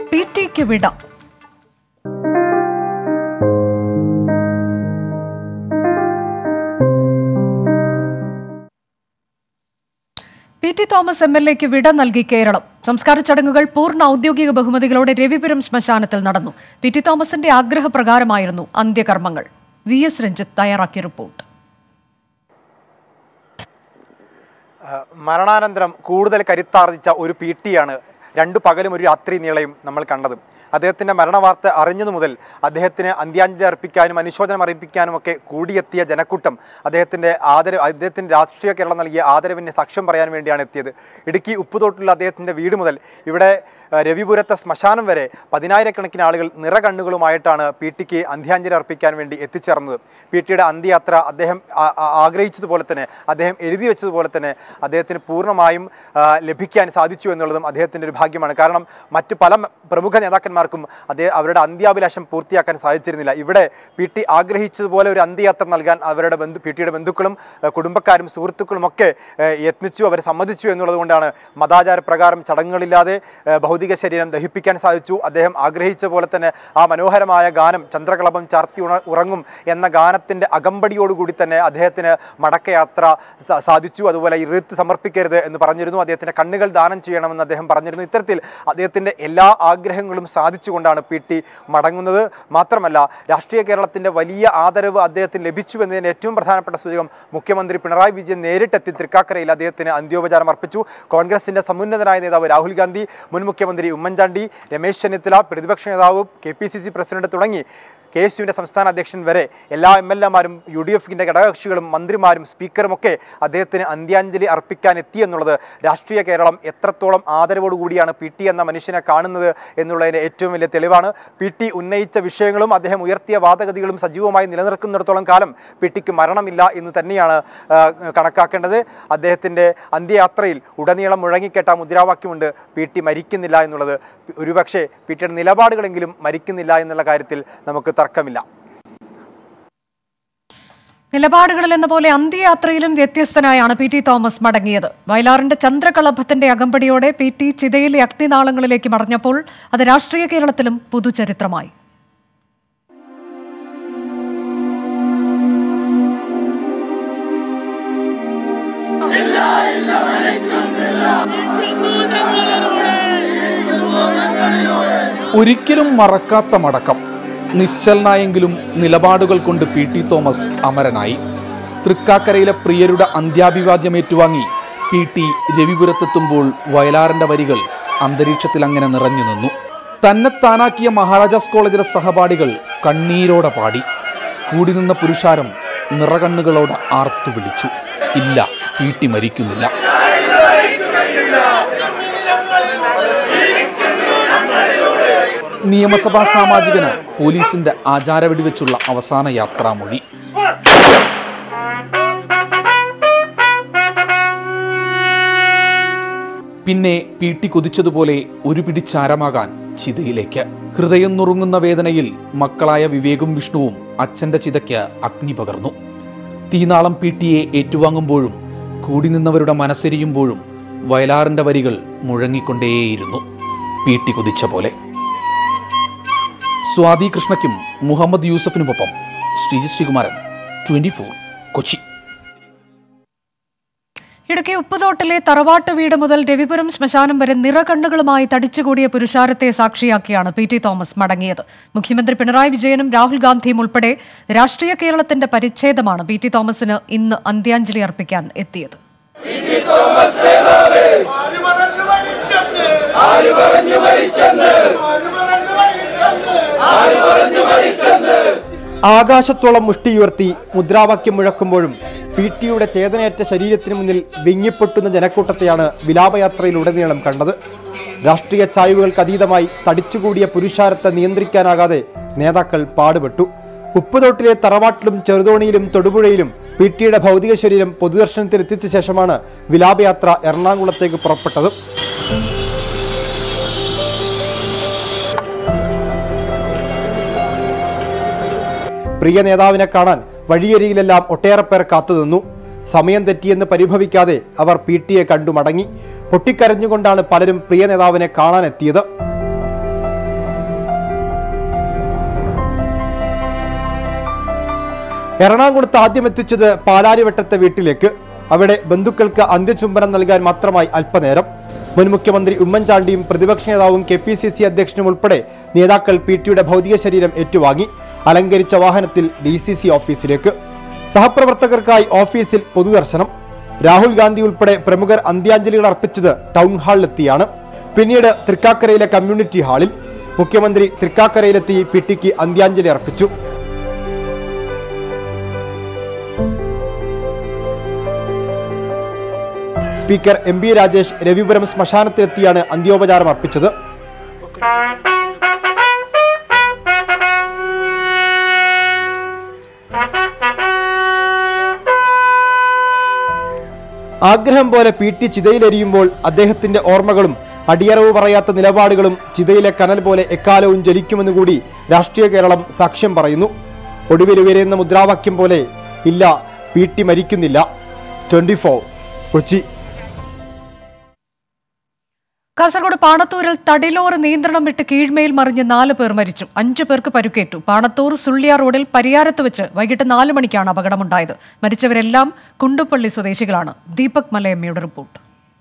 P ടിക്ക് വിട P T Thomas M L എക്ക് വിട നൽകി കേരളം സംസ്കാര ചടങ്ങുകൾ പൂർണ്ണ ഔദ്യോഗിക ബഹുമതികളോടെ രവിപുരം ശ്മശാനത്തിൽ നടന്നു പി ടി തോമസിന്റെ ആഗ്രഹപ്രകാരമായിരുന്നു അന്ത്യകർമ്മങ്ങൾ വി എസ് രഞ്ജിത്ത് തയ്യാറാക്കിയ റിപ്പോർട്ട് ആ, മരണാനന്തരം കൂടുതൽ കരുത്താർജിച്ച ഒരു പി ടിയാണ് രണ്ടു പകലും ഒരു രാത്രി നീളയും നമ്മൾ കണ്ടത് അദ്ദേഹത്തിൻ്റെ മരണവാർത്ത അറിഞ്ഞതു മുതൽ അദ്ദേഹത്തിന് അന്ത്യാഞ്ജലി അർപ്പിക്കാനും അനുശോചനം അറിയിപ്പിക്കാനും ഒക്കെ കൂടിയെത്തിയ ജനക്കൂട്ടം അദ്ദേഹത്തിൻ്റെ ആദരവ് അദ്ദേഹത്തിൻ്റെ രാഷ്ട്രീയ കേരളം നൽകിയ ആദരവിന് സാക്ഷ്യം പറയാൻ വേണ്ടിയാണ് എത്തിയത് ഇടുക്കി ഉപ്പുതോട്ടുള്ള അദ്ദേഹത്തിൻ്റെ വീട് മുതൽ ഇവിടെ ആ, രവിപുരത്തെ ശ്മശാനം വരെ പതിനായിരക്കണക്കിന് ആളുകൾ നിറകണ്ണുകളുമായിട്ടാണ് പി ടിക്ക് അന്ത്യാഞ്ജലി അർപ്പിക്കാൻ വേണ്ടി എത്തിച്ചേർന്നത് പി ടിയുടെ അന്ത്യയാത്ര അദ്ദേഹം ആ- ആ- ആഗ്രഹിച്ചതുപോലെ തന്നെ അദ്ദേഹം എഴുതി വെച്ചതുപോലെ തന്നെ അദ്ദേഹത്തിന് പൂർണ്ണമായും ആ, ലഭിക്കാൻ സാധിച്ചു എന്നുള്ളതും അദ്ദേഹത്തിൻ്റെ ഒരു ഭാഗ്യമാണ് കാരണം മറ്റ് പല മ- പ്രമുഖ നേതാക്കന്മാർക്കും അദ്ദേഹം അവരുടെ അന്ത്യാഭിലാഷം പൂർത്തിയാക്കാൻ സാധിച്ചിരുന്നില്ല ഇവിടെ പി ടി ആഗ്രഹിച്ചതുപോലെ ഒരു അന്ത്യയാത്ര നൽകാൻ അവരുടെ ബന്ധു പി ടിയുടെ ബന്ധുക്കളും ആ, കുടുംബക്കാരും സുഹൃത്തുക്കളും ഒക്കെ ആ, യത്നിച്ചു അവർ സമ്മതിച്ചു എന്നുള്ളത് കൊണ്ടാണ് മതാചാര പ്രകാരം ചടങ്ങുകളില്ലാതെ ആ, ഭൗതിക ശരീരം ദഹിപ്പിക്കാൻ സാധിച്ചു അദ്ദേഹം ആഗ്രഹിച്ച പോലെ തന്നെ ആ മനോഹരമായ ഗാനം ചന്ദ്രകളഭം ചാർത്തി ഉണ ഉറങ്ങും എന്ന ഗാനത്തിൻ്റെ അകമ്പടിയോടുകൂടി തന്നെ അദ്ദേഹത്തിന് മടക്കയാത്ര സ- സാധിച്ചു അതുപോലെ ഇറുത്ത് സമർപ്പിക്കരുത് എന്ന് പറഞ്ഞിരുന്നു അദ്ദേഹത്തിൻ്റെ കണ്ണുകൾ ദാനം ചെയ്യണമെന്ന് അദ്ദേഹം പറഞ്ഞിരുന്നു ഇത്തരത്തിൽ അദ്ദേഹത്തിൻ്റെ എല്ലാ ആഗ്രഹങ്ങളും സാധിച്ചുകൊണ്ടാണ് പി ടി മടങ്ങുന്നത് മാത്രമല്ല രാഷ്ട്രീയ കേരളത്തിൻ്റെ വലിയ ആദരവ് അദ്ദേഹത്തിന് ലഭിച്ചു എന്നതിന് ഏറ്റവും പ്രധാനപ്പെട്ട സൂചകം മുഖ്യമന്ത്രി പിണറായി വിജയൻ നേരിട്ടെത്തി തൃക്കാക്കരയിൽ അദ്ദേഹത്തിന് അന്ത്യോപചാരം അർപ്പിച്ചു കോൺഗ്രസിന്റെ സമുന്നതനായ നേതാവ് രാഹുൽ ഗാന്ധി മുൻ മുഖ്യമന്ത്രി ഉമ്മൻചാണ്ടി രമേശ് ചെന്നിത്തല പ്രതിപക്ഷ നേതാവ് K P C C president തുടങ്ങി കെ എസ് യുവിൻ്റെ സംസ്ഥാന അധ്യക്ഷൻ വരെ എല്ലാ എം എൽ എമാരും യു ഡി എഫിൻ്റെ ഘടകകക്ഷികളും മന്ത്രിമാരും സ്പീക്കറും ഒക്കെ അദ്ദേഹത്തിന് അന്ത്യാഞ്ജലി അർപ്പിക്കാൻ എത്തി എന്നുള്ളത് രാഷ്ട്രീയ കേരളം എത്രത്തോളം ആദരവോടുകൂടിയാണ് പി ടി എന്ന മനുഷ്യനെ കാണുന്നത് എന്നുള്ളതിൻ്റെ ഏറ്റവും വലിയ തെളിവാണ് പി ടി ഉന്നയിച്ച വിഷയങ്ങളും അദ്ദേഹം ഉയർത്തിയ വാദഗതികളും സജീവമായി നിലനിർത്തുന്നിടത്തോളം കാലം പി ടിക്ക് മരണമില്ല എന്ന് തന്നെയാണ് ആ, കണക്കാക്കേണ്ടത് അദ്ദേഹത്തിൻ്റെ അന്ത്യയാത്രയിൽ ഉടനീളം മുഴങ്ങിക്കേട്ട മുദ്രാവാക്യമുണ്ട് പി ടി മരിക്കുന്നില്ല എന്നുള്ളത് ഒരുപക്ഷെ പി ടിയുടെ നിലപാടുകളെങ്കിലും മരിക്കുന്നില്ല എന്നുള്ള കാര്യത്തിൽ നമുക്ക് തർക്കമില്ല നിലപാടുകളിൽ എന്ന പോലെ അന്ത്യയാത്രയിലും വ്യത്യസ്തനായാണ് പി ടി തോമസ് മടങ്ങിയത് വയലാറിന്റെ ചന്ദ്രകളഭത്തിന്റെ അകമ്പടിയോടെ പി ടി ചിതയിലെ അഗ്നിനാളങ്ങളിലേക്ക് മടഞ്ഞപ്പോൾ അത് രാഷ്ട്രീയ കേരളത്തിലും പുതുചരിത്രമായി ഒരിക്കലും മറക്കാത്ത മടക്കം നിശ്ചലനായെങ്കിലും നിലപാടുകൾ കൊണ്ട് പി ടി തോമസ് അമരനായി തൃക്കാക്കരയിലെ പ്രിയരുടെ അന്ത്യാഭിവാദ്യം ഏറ്റുവാങ്ങി പി ടി രവിപുരത്തെത്തുമ്പോൾ വയലാറിന്റെ വരികൾ അന്തരീക്ഷത്തിൽ അങ്ങനെ നിറഞ്ഞു നിന്നു തന്നെ താനാക്കിയ മഹാരാജാസ് കോളേജിലെ സഹപാഠികൾ കണ്ണീരോടെ പാടി കൂടി നിന്ന പുരുഷാരം നിറകണ്ണുകളോട് ആർത്തു വിളിച്ചു ഇല്ല പി ടി മരിക്കുന്നില്ല നിയമസഭാ സാമാജികന് പോലീസിന്റെ ആചാര വെടിവെച്ചുള്ള അവസാന യാത്രാമൊഴി പിന്നെ പി ടി കൊതിച്ചതുപോലെ ഒരു പിടിച്ചാരമാകാൻ ചിതയിലേക്ക് ഹൃദയം നുറുങ്ങുന്ന വേദനയിൽ മക്കളായ വിവേകും വിഷ്ണുവും അച്ഛന്റെ ചിതയ്ക്ക് അഗ്നി പകർന്നു തീനാളം പി ടിയെ ഏറ്റുവാങ്ങുമ്പോഴും കൂടി നിന്നവരുടെ മനസ്സെരിയുമ്പോഴും വയലാറിന്റെ വരികൾ മുഴങ്ങിക്കൊണ്ടേയിരുന്നു പി ടി കൊതിച്ച പോലെ സ്വാതി കൃഷ്ണയ്ക്കും മുഹമ്മദ് യൂസഫിനുമൊപ്പം ശ്രീജി ശ്രീകുമാരൻ ട്വന്റി ഫോർ കൊച്ചി ഇടുക്കി ഉപ്പുതോട്ടിലെ തറവാട്ട് വീട് മുതൽ രവിപുരം ശ്മശാനം വരെ നിറകണ്ണുകളുമായി തടിച്ചുകൂടിയ പുരുഷാരത്തെ സാക്ഷിയാക്കിയാണ് പി ടി തോമസ് മടങ്ങിയത് മുഖ്യമന്ത്രി പിണറായി വിജയനും രാഹുൽ ഗാന്ധിയും ഉൾപ്പെടെ രാഷ്ട്രീയ കേരളത്തിന്റെ പരിച്ഛേദമാണ് പി ടി തോമസിന് ഇന്ന് അന്ത്യാഞ്ജലി അർപ്പിക്കാൻ എത്തിയത് ആര് പറഞ്ഞു മരിച്ചെന്ന് ആര് പറഞ്ഞു മരിച്ചെന്ന് ആര് പറഞ്ഞു മരിച്ചെന്ന് ആര് പറഞ്ഞു മരിച്ചെന്ന് ആകാശത്തോളം മുഷ്ടിയുയർത്തി മുദ്രാവാക്യം മുഴക്കുമ്പോഴും പി ടിയുടെ ചേതനയേറ്റ ശരീരത്തിന് മുന്നിൽ വിങ്ങിപ്പൊട്ടുന്ന ജനക്കൂട്ടത്തെയാണ് വിലാപയാത്രയിലുടനീളം കണ്ടത് രാഷ്ട്രീയ ചായ്വുകൾക്ക് അതീതമായി തടിച്ചുകൂടിയ പുരുഷാരത്തെ നിയന്ത്രിക്കാനാകാതെ നേതാക്കൾ പാടുപെട്ടു ഉപ്പുതൊട്ടിലെ തറവാട്ടിലും ചെറുതോണിയിലും തൊടുപുഴയിലും പി ടിയുടെ ഭൗതിക ശരീരം പൊതുദർശനത്തിൽ എത്തിച്ച ശേഷമാണ് വിലാപയാത്ര എറണാകുളത്തേക്ക് പുറപ്പെട്ടത് പ്രിയ നേതാവിനെ കാണാൻ വഴിയരികിലെല്ലാം ഒട്ടേറെ പേർ കാത്തുനിന്നു സമയം തെറ്റിയെന്ന് പരിഭവിക്കാതെ അവർ പി ടിയെ കണ്ടു മടങ്ങി പൊട്ടിക്കരഞ്ഞുകൊണ്ടാണ് പലരും പ്രിയ നേതാവിനെ കാണാനെത്തിയത് എറണാകുളത്ത് ആദ്യം എത്തിച്ചത് പാലാരിവട്ടത്തെ വീട്ടിലേക്ക് അവിടെ ബന്ധുക്കൾക്ക് അന്ത്യചുംബനം നൽകാൻ മാത്രമായി അല്പനേരം മുൻ മുഖ്യമന്ത്രി ഉമ്മൻചാണ്ടിയും പ്രതിപക്ഷ നേതാവും കെ പി സി സി അധ്യക്ഷനും ഉൾപ്പെടെ നേതാക്കൾ പി ടിയുടെ ഭൗതിക ശരീരം ഏറ്റുവാങ്ങി അലങ്കരിച്ച വാഹനത്തിൽ ഡി സി സി ഓഫീസിലേക്ക് സഹപ്രവർത്തകർക്കായി ഓഫീസിൽ പൊതുദർശനം രാഹുൽ ഗാന്ധി ഉൾപ്പെടെ പ്രമുഖർ അന്ത്യാഞ്ജലികൾ അർപ്പിച്ചത് ടൗൺ ഹാളിലെത്തിയാണ് പിന്നീട് തൃക്കാക്കരയിലെ കമ്മ്യൂണിറ്റി ഹാളിൽ മുഖ്യമന്ത്രി തൃക്കാക്കരയിലെത്തി പി ടിക്ക് അന്ത്യാഞ്ജലി അർപ്പിച്ചു speaker M B Rajesh Ravipuram ശ്മശാനത്തിലെത്തിയാണ് അന്ത്യോപചാരം അർപ്പിച്ചത് ആഗ്രഹം പോലെ പി ടി ചിതയിലെരിയുമ്പോൾ അദ്ദേഹത്തിന്റെ ഓർമ്മകളും അടിയറവ് പറയാത്ത നിലപാടുകളും ചിതയിലെ കനൽ പോലെ എക്കാലവും ജലിക്കുമെന്ന് കൂടി രാഷ്ട്രീയ കേരളം സാക്ഷ്യം പറയുന്നു ഒടുവിൽ ഉയരുന്ന മുദ്രാവാക്യം പോലെ ഇല്ല പി ടി മരിക്കുന്നില്ല ട്വന്റി ഫോർ കൊച്ചി കാസർഗോഡ് പാണത്തൂരിൽ തടിലോറ് നിയന്ത്രണം വിട്ട് കീഴ്മയിൽ മറിഞ്ഞ് നാല് പേർ മരിച്ചു അഞ്ചു പേർക്ക് പരുക്കേറ്റു പാണത്തൂർ സുള്ളിയ റോഡിൽ പരിയാരത്ത് വെച്ച് വൈകിട്ട് നാല് മണിക്കാണ് അപകടമുണ്ടായത് മരിച്ചവരെല്ലാം കുണ്ടുപള്ളി സ്വദേശികളാണ് ദീപക് മലയമ്മയുടെ റിപ്പോർട്ട്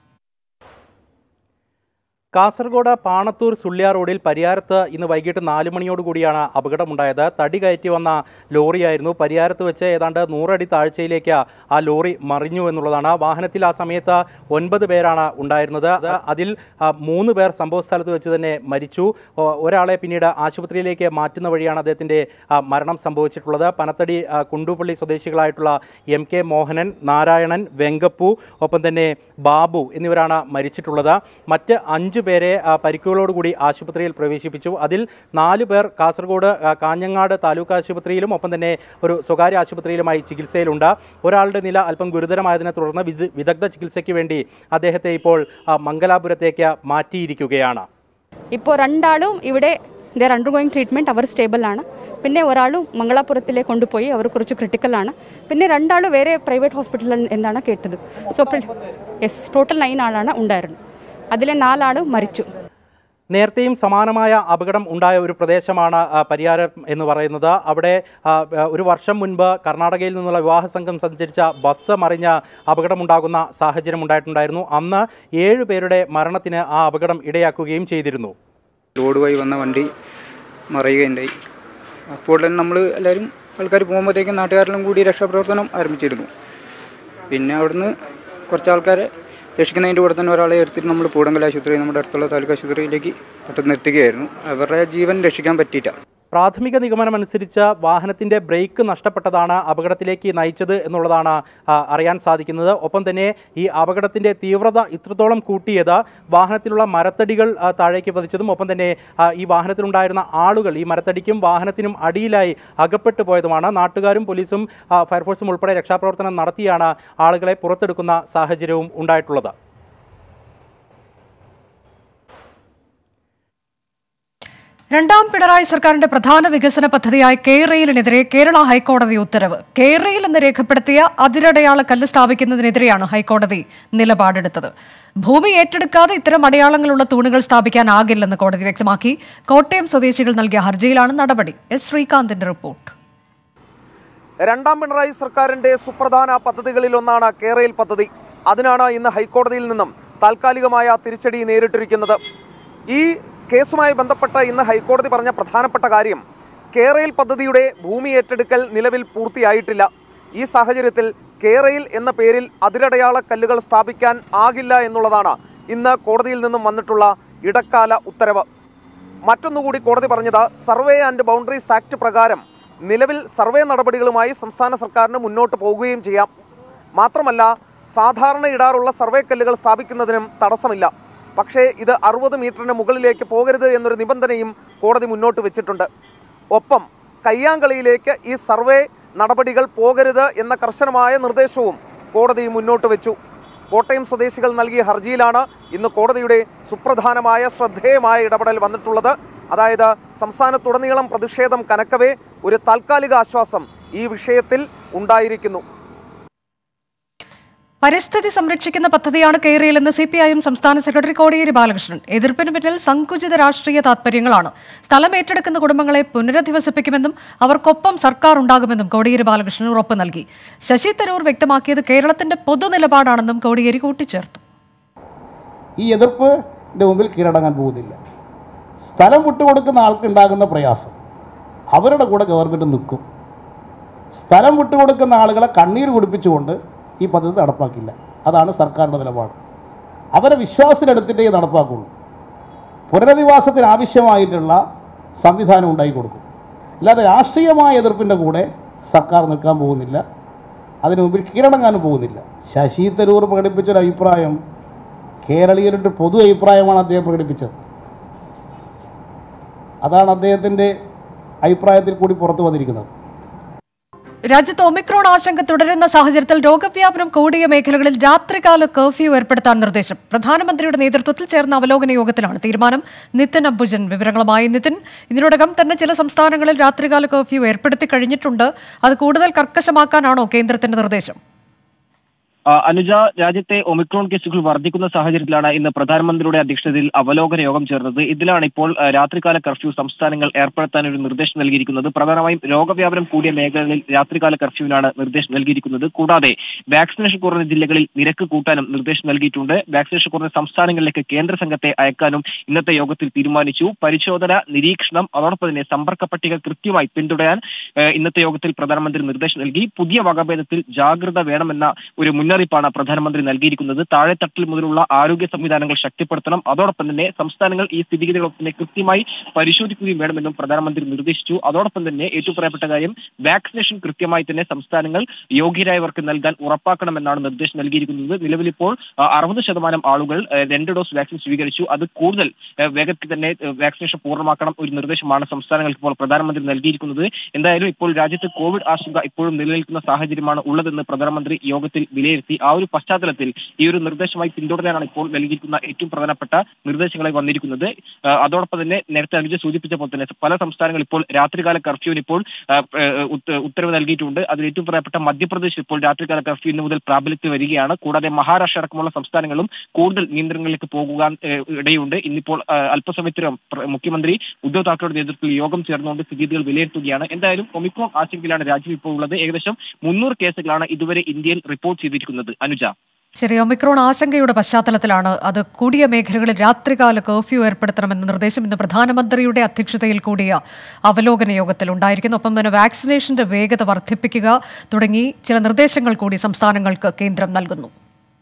കാസർഗോഡ് പാണത്തൂർ സുള്ളിയ റോഡിൽ പരിയാരത്ത് ഇന്ന് വൈകിട്ട് നാല് മണിയോടുകൂടിയാണ് അപകടമുണ്ടായത് തടി കയറ്റി വന്ന ലോറിയായിരുന്നു പരിയാരത്ത് വെച്ച് ഏതാണ്ട് നൂറടി താഴ്ചയിലേക്ക് ആ ലോറി മറിഞ്ഞു എന്നുള്ളതാണ് വാഹനത്തിൽ ആ സമയത്ത് ഒൻപത് പേരാണ് ഉണ്ടായിരുന്നത് അത് അതിൽ ആ, മൂന്ന് പേർ സംഭവ സ്ഥലത്ത് വെച്ച് തന്നെ മരിച്ചു ഒ- ഒരാളെ പിന്നീട് ആശുപത്രിയിലേക്ക് മാറ്റുന്ന വഴിയാണ് അദ്ദേഹത്തിൻ്റെ ആ, മരണം സംഭവിച്ചിട്ടുള്ളത് പനത്തടി ആ, കുണ്ടുപള്ളി സ്വദേശികളായിട്ടുള്ള എം കെ മോഹനൻ നാരായണൻ വെങ്കപ്പു ഒപ്പം തന്നെ ബാബു എന്നിവരാണ് മരിച്ചിട്ടുള്ളത് മറ്റ് അഞ്ച് പേരെ ആ, പരിക്കുകളോടുകൂടി ആശുപത്രിയിൽ പ്രവേശിപ്പിച്ചു അതിൽ നാല് പേർ കാസർഗോഡ് ആ, കാഞ്ഞങ്ങാട് താലൂക്ക് ആശുപത്രിയിലും ഒപ്പം തന്നെ ഒരു സ്വകാര്യ ആശുപത്രിയിലുമായി ചികിത്സയിലുണ്ട് ഒരാളുടെ നില അല്പം ഗുരുതരമായതിനെ തുടർന്ന് വിദ- വിദഗ്ധ ചികിത്സയ്ക്ക് വേണ്ടി അദ്ദേഹത്തെ ഇപ്പോൾ ആ, മംഗലാപുരത്തേക്ക് മാറ്റിയിരിക്കുകയാണ് ഇപ്പോൾ രണ്ടാളും ഇവിടെ ദർ അണ്ടർഗോയിങ് ട്രീറ്റ്മെൻറ്റ് അവർ സ്റ്റേബിൾ ആണ് പിന്നെ ഒരാളും മംഗളാപുരത്തിലേക്ക് കൊണ്ടുപോയി അവർ കുറച്ച് ക്രിട്ടിക്കൽ ആണ് പിന്നെ രണ്ടാളും വേറെ പ്രൈവറ്റ് ഹോസ്പിറ്റലിൽ എന്നാണ് കേട്ടത് സോ യെസ് ടോട്ടൽ നയൻ ആളാണ് ഉണ്ടായിരുന്നത് അതിലെ നാലാളും മരിച്ചു നേരത്തെയും സമാനമായ അപകടം ഉണ്ടായ ഒരു പ്രദേശമാണ് ആ, പരിയാരം എന്ന് പറയുന്നത് അവിടെ ആ, ആ, ഒരു വർഷം മുൻപ് കർണാടകയിൽ നിന്നുള്ള വിവാഹ സംഘം സഞ്ചരിച്ച ബസ് മറിഞ്ഞ അപകടമുണ്ടാകുന്ന സാഹചര്യം ഉണ്ടായിട്ടുണ്ടായിരുന്നു അന്ന് ഏഴ് പേരുടെ മരണത്തിന് ആ അപകടം ഇടയാക്കുകയും ചെയ്തിരുന്നു ലോഡ് വഴി വന്ന വണ്ടി മറിയുകയുണ്ടായി അപ്പോൾ തന്നെ നമ്മൾ എല്ലാവരും ആൾക്കാർ പോകുമ്പോഴത്തേക്കും നാട്ടുകാരെല്ലാം കൂടി രക്ഷാപ്രവർത്തനം ആരംഭിച്ചിരുന്നു പിന്നെ അവിടുന്ന് കുറച്ച് ആൾക്കാരെ രക്ഷിക്കുന്നതിൻ്റെ കൂടെ തന്നെ ഒരാളെ എടുത്തിട്ട് നമ്മൾ പൂടങ്കൽ ആശുപത്രി നമ്മുടെ അടുത്തുള്ള താലൂക്ക് ആശുപത്രിയിലേക്ക് പെട്ടെന്ന് എത്തുകയായിരുന്നു അവരുടെ ജീവൻ രക്ഷിക്കാൻ പറ്റിയില്ല പ്രാഥമിക നിഗമനമനുസരിച്ച് വാഹനത്തിന്റെ ബ്രേക്ക് നഷ്ടപ്പെട്ടതാണ് അപകടത്തിലേക്ക് നയിച്ചത് എന്നുള്ളതാണ് ആ, അറിയാൻ സാധിക്കുന്നത് ഒപ്പം തന്നെ ഈ അപകടത്തിന്റെ തീവ്രത ഇത്രത്തോളം കൂട്ടിയത് വാഹനത്തിലുള്ള മരത്തടികൾ ആ, താഴേക്ക് പതിച്ചതും ഒപ്പം തന്നെ ആ, ഈ വാഹനത്തിലുണ്ടായിരുന്ന ആളുകൾ ഈ മരത്തടിക്കും വാഹനത്തിനും അടിയിലായി അകപ്പെട്ടു പോയതുമാണ് നാട്ടുകാരും പോലീസും ആ, ഫയർഫോഴ്സും ഉൾപ്പെടെ രക്ഷാപ്രവർത്തനം നടത്തിയാണ് ആളുകളെ പുറത്തെടുക്കുന്ന സാഹചര്യവും ഉണ്ടായിട്ടുള്ളത് രണ്ടാം പിണറായി സർക്കാരിന്റെ പ്രധാന വികസന പദ്ധതിയായ കേരയിലിനെതിരെ കേരള ഹൈക്കോടതി ഉത്തരവ് കേരയിൽ എന്ന് രേഖപ്പെടുത്തിയ അതിരടയാള കല്ല് സ്ഥാപിക്കുന്നതിനെതിരെയാണ് ഹൈക്കോടതി നിലപാടെടുത്തത് ഭൂമി ഏറ്റെടുക്കാതെ ഇത്തരം അടയാളങ്ങളുള്ള തൂണുകൾ സ്ഥാപിക്കാനാകില്ലെന്ന് കോടതി വ്യക്തമാക്കി കോട്ടയം സ്വദേശികൾ നൽകിയ ഹർജിയിലാണ് നടപടി എസ് ശ്രീകാന്തിന്റെ റിപ്പോർട്ട് രണ്ടാം പിണറായി സർക്കാരിന്റെ സുപ്രധാന പദ്ധതികളിൽ ഒന്നാണ് കേരയിൽ പദ്ധതി അതിനാണ് ഇന്ന് ഹൈക്കോടതിയിൽ നിന്നും താൽക്കാലികമായ തിരിച്ചടി നേരിട്ടിരിക്കുന്നത് ഈ കേസുമായി ബന്ധപ്പെട്ട് ഇന്ന് ഹൈക്കോടതി പറഞ്ഞ പ്രധാനപ്പെട്ട കാര്യം കേരയിൽ പദ്ധതിയുടെ ഭൂമി ഏറ്റെടുക്കൽ നിലവിൽ പൂർത്തിയായിട്ടില്ല ഈ സാഹചര്യത്തിൽ കേരയിൽ എന്ന പേരിൽ അതിരടയാള കല്ലുകൾ സ്ഥാപിക്കാൻ ആകില്ല എന്നുള്ളതാണ് ഇന്ന് കോടതിയിൽ നിന്നും വന്നിട്ടുള്ള ഇടക്കാല ഉത്തരവ് മറ്റൊന്നുകൂടി കോടതി പറഞ്ഞത് സർവേ ആൻഡ് ബൗണ്ടറീസ് ആക്ട് പ്രകാരം നിലവിൽ സർവേ നടപടികളുമായി സംസ്ഥാന സർക്കാരിന് മുന്നോട്ട് പോകുകയും ചെയ്യാം മാത്രമല്ല സാധാരണ ഇടാറുള്ള സർവേ കല്ലുകൾ സ്ഥാപിക്കുന്നതിനും തടസ്സമില്ല പക്ഷേ ഇത് അറുപത് മീറ്ററിന് മുകളിലേക്ക് പോകരുത് എന്നൊരു നിബന്ധനയും കോടതി മുന്നോട്ട് വെച്ചിട്ടുണ്ട് ഒപ്പം കയ്യാങ്കളിയിലേക്ക് ഈ സർവേ നടപടികൾ പോകരുത് എന്ന കർശനമായ നിർദ്ദേശവും കോടതി മുന്നോട്ട് വെച്ചു കോട്ടയം സ്വദേശികൾ നൽകിയ ഹർജിയിലാണ് ഇന്ന് കോടതിയുടെ സുപ്രധാനമായ ശ്രദ്ധേയമായ ഇടപെടൽ വന്നിട്ടുള്ളത് അതായത് സംസ്ഥാനത്തുടനീളം പ്രതിഷേധം കനക്കവേ ഒരു താൽക്കാലിക ആശ്വാസം ഈ വിഷയത്തിൽ ഉണ്ടായിരിക്കുന്നു പരിസ്ഥിതി സംരക്ഷിക്കുന്ന പദ്ധതിയാണ് കേരളയിലെന്ന് സി പി ഐ എം സംസ്ഥാന സെക്രട്ടറി കോടിയേരി ബാലകൃഷ്ണൻ എതിർപ്പിന് പിന്നിൽ സങ്കുചിത രാഷ്ട്രീയ താത്പര്യങ്ങളാണ് സ്ഥലം ഏറ്റെടുക്കുന്ന കുടുംബങ്ങളെ പുനരധിവസിപ്പിക്കുമെന്നും അവർക്കൊപ്പം സർക്കാർ ഉണ്ടാകുമെന്നും കോടിയേരി ബാലകൃഷ്ണൻ ഉറപ്പ് നൽകി ശശി തരൂർ വ്യക്തമാക്കിയത് കേരളത്തിന്റെ പൊതുനിലപാടാണെന്നും കോടിയേരി കൂട്ടിച്ചേർത്തു ഈ എതിർപ്പിൻ്റെ മുമ്പിൽ കീഴടങ്ങാൻ പോകുന്നില്ല സ്ഥലം വിട്ടുകൊടുക്കുന്ന ആൾക്ക് ഉണ്ടാകുന്ന പ്രയാസം അവരുടെ കൂടെ ഗവൺമെൻറ് നിൽക്കും സ്ഥലം വിട്ടുകൊടുക്കുന്ന ആളുകളെ കണ്ണീര് കുടിപ്പിച്ചുകൊണ്ട് ഈ പദ്ധതി നടപ്പാക്കില്ല അതാണ് സർക്കാരിൻ്റെ നിലപാട് അവരെ വിശ്വാസത്തിലെടുത്തിട്ടേ ഇത് നടപ്പാക്കുള്ളൂ പുനരധിവാസത്തിന് ആവശ്യമായിട്ടുള്ള സംവിധാനം ഉണ്ടാക്കി കൊടുക്കും അല്ലാതെ രാഷ്ട്രീയമായ എതിർപ്പിൻ്റെ കൂടെ സർക്കാർ നിൽക്കാൻ പോകുന്നില്ല അതിനു മുമ്പിൽ കീഴടങ്ങാനും പോകുന്നില്ല ശശി തരൂർ പ്രകടിപ്പിച്ചൊരു അഭിപ്രായം കേരളീയരുടെ പൊതു അഭിപ്രായമാണ് അദ്ദേഹം പ്രകടിപ്പിച്ചത് അതാണ് അദ്ദേഹത്തിൻ്റെ അഭിപ്രായത്തിൽ കൂടി പുറത്തു വന്നിരിക്കുന്നത് രാജ്യത്ത് ഒമിക്രോൺ ആശങ്ക തുടരുന്ന സാഹചര്യത്തിൽ രോഗവ്യാപനം കൂടിയ മേഖലകളിൽ രാത്രികാല കർഫ്യൂ ഏർപ്പെടുത്താൻ നിർദ്ദേശം പ്രധാനമന്ത്രിയുടെ നേതൃത്വത്തിൽ ചേർന്ന അവലോകന യോഗത്തിലാണ് തീരുമാനം നിതിൻ അംബുജൻ വിവരങ്ങളുമായി നിതിൻ ഇതിനോടകം തന്നെ ചില സംസ്ഥാനങ്ങളിൽ രാത്രികാല കർഫ്യൂ ഏർപ്പെടുത്തി കഴിഞ്ഞിട്ടുണ്ട് അത് കൂടുതൽ കർക്കശമാക്കാനാണോ കേന്ദ്രത്തിന്റെ നിർദ്ദേശം ആ, അനുജ രാജ്യത്തെ ഒമിക്രോൺ കേസുകൾ വർദ്ധിക്കുന്ന സാഹചര്യത്തിലാണ് ഇന്ന് പ്രധാനമന്ത്രിയുടെ അധ്യക്ഷതയിൽ അവലോകന യോഗം ചേർന്നത് ഇതിലാണ് ഇപ്പോൾ ആ, രാത്രികാല കർഫ്യൂ സംസ്ഥാനങ്ങൾ ഏർപ്പെടുത്താൻ ഒരു നിർദ്ദേശം നൽകിയിരിക്കുന്നത് പ്രധാനമായും രോഗവ്യാപനം കൂടിയ മേഖലകളിൽ രാത്രികാല കർഫ്യൂവിനാണ് നിർദ്ദേശം നൽകിയിരിക്കുന്നത് കൂടാതെ വാക്സിനേഷൻ കുറഞ്ഞ ജില്ലകളിൽ നിരക്ക് കൂട്ടാനും നിർദ്ദേശം നൽകിയിട്ടുണ്ട് വാക്സിനേഷൻ കുറഞ്ഞ സംസ്ഥാനങ്ങളിലേക്ക് കേന്ദ്ര സംഘത്തെ അയക്കാനും ഇന്നത്തെ യോഗത്തിൽ തീരുമാനിച്ചു പരിശോധന നിരീക്ഷണം അതോടൊപ്പം തന്നെ സമ്പർക്ക പട്ടിക കൃത്യമായി പിന്തുടരാൻ ഏഹ്, ഇന്നത്തെ യോഗത്തിൽ പ്രധാനമന്ത്രി നിർദ്ദേശം നൽകി പുതിയ വകഭേദത്തിൽ ജാഗ്രത വേണമെന്ന ഒരു മുന്നറിയിപ്പാണ് പ്രധാനമന്ത്രി നൽകിയിരിക്കുന്നത് താഴെത്തട്ടിൽ മുതലുള്ള ആരോഗ്യ സംവിധാനങ്ങൾ ശക്തിപ്പെടുത്തണം അതോടൊപ്പം തന്നെ സംസ്ഥാനങ്ങൾ ഈ സ്ഥിതിഗതികളൊക്കെ തന്നെ കൃത്യമായി പരിശോധിക്കുകയും വേണമെന്നും പ്രധാനമന്ത്രി നിർദ്ദേശിച്ചു അതോടൊപ്പം തന്നെ ഏറ്റവും പറയപ്പെട്ട കാര്യം വാക്സിനേഷൻ കൃത്യമായി തന്നെ സംസ്ഥാനങ്ങൾ യോഗ്യരായവർക്ക് നൽകാൻ ഉറപ്പാക്കണമെന്നാണ് നിർദ്ദേശം നൽകിയിരിക്കുന്നത് നിലവിലിപ്പോൾ അറുപത് ശതമാനം ആളുകൾ ഏഹ്, രണ്ട് ഡോസ് വാക്സിൻ സ്വീകരിച്ചു അത് കൂടുതൽ ഏഹ്, വേഗത്തിൽ തന്നെ ഏഹ്, വാക്സിനേഷൻ പൂർണ്ണമാക്കണം ഒരു നിർദ്ദേശമാണ് സംസ്ഥാനങ്ങൾക്ക് ഇപ്പോൾ പ്രധാനമന്ത്രി നൽകിയിരിക്കുന്നത് എന്തായാലും ഇപ്പോൾ രാജ്യത്ത് കോവിഡ് ആശങ്ക ഇപ്പോഴും നിലനിൽക്കുന്ന സാഹചര്യമാണ് ഉള്ളതെന്ന് പ്രധാനമന്ത്രി യോഗത്തിൽ വിലയിരുത്തി ആ ഒരു പശ്ചാത്തലത്തിൽ ഈ ഒരു നിർദ്ദേശമായി പിന്തുടരാനാണ് ഇപ്പോൾ നൽകിയിരിക്കുന്ന ഏറ്റവും പ്രധാനപ്പെട്ട നിർദ്ദേശങ്ങളായി വന്നിരിക്കുന്നത് ആ, അതോടൊപ്പം തന്നെ നേരത്തെ അനുജ സൂചിപ്പിച്ച പോലെ തന്നെ പല സംസ്ഥാനങ്ങൾ ഇപ്പോൾ രാത്രികാല കർഫ്യൂവിന് ഇപ്പോൾ ആ, ഏ, ഉത്ത- ഉത്തരവ് നൽകിയിട്ടുണ്ട് അതിൽ ഏറ്റവും പ്രധാനപ്പെട്ട മധ്യപ്രദേശ് ഇപ്പോൾ രാത്രികാല കർഫ്യൂ ഇന്ന് മുതൽ പ്രാബല്യത്തിൽ വരികയാണ് കൂടാതെ മഹാരാഷ്ട്ര അടക്കമുള്ള സംസ്ഥാനങ്ങളും കൂടുതൽ നിയന്ത്രണങ്ങളിലേക്ക് പോകുവാൻ ഏ, ഇടയുണ്ട് ഇന്നിപ്പോൾ ആ, അല്പസമയത്തിനും പ്ര- മുഖ്യമന്ത്രി ഉദ്ധവ് താക്കറെയുടെ നേതൃത്വത്തിൽ യോഗം ചേർന്നുകൊണ്ട് സ്ഥിതിഗതികൾ വിലയിരുത്തുകയാണ് എന്തായാലും ഒമിക്രോൺ ആശങ്കയിലാണ് രാജ്യം ഇപ്പോൾ ഉള്ളത് ഏകദേശം മുന്നൂറ് കേസുകളാണ് ഇതുവരെ ഇന്ത്യയിൽ റിപ്പോർട്ട് ചെയ്തിരിക്കുന്നത് അനുജ ശരി ഒമിക്രോൺ ആശങ്കയുടെ പശ്ചാത്തലത്തിലാണ് അത് കൂടിയ മേഖലകളിൽ രാത്രികാല കർഫ്യൂ ഏർപ്പെടുത്തണമെന്ന നിർദ്ദേശം ഇന്ന് പ്രധാനമന്ത്രിയുടെ അധ്യക്ഷതയിൽ കൂടിയ അവലോകന യോഗത്തിൽ ഉണ്ടായിരിക്കുന്നു ഒപ്പം തന്നെ വാക്സിനേഷന്റെ വേഗത വർദ്ധിപ്പിക്കുക തുടങ്ങി ചില നിർദ്ദേശങ്ങൾ കൂടി സംസ്ഥാനങ്ങൾക്ക് കേന്ദ്രം നൽകുന്നു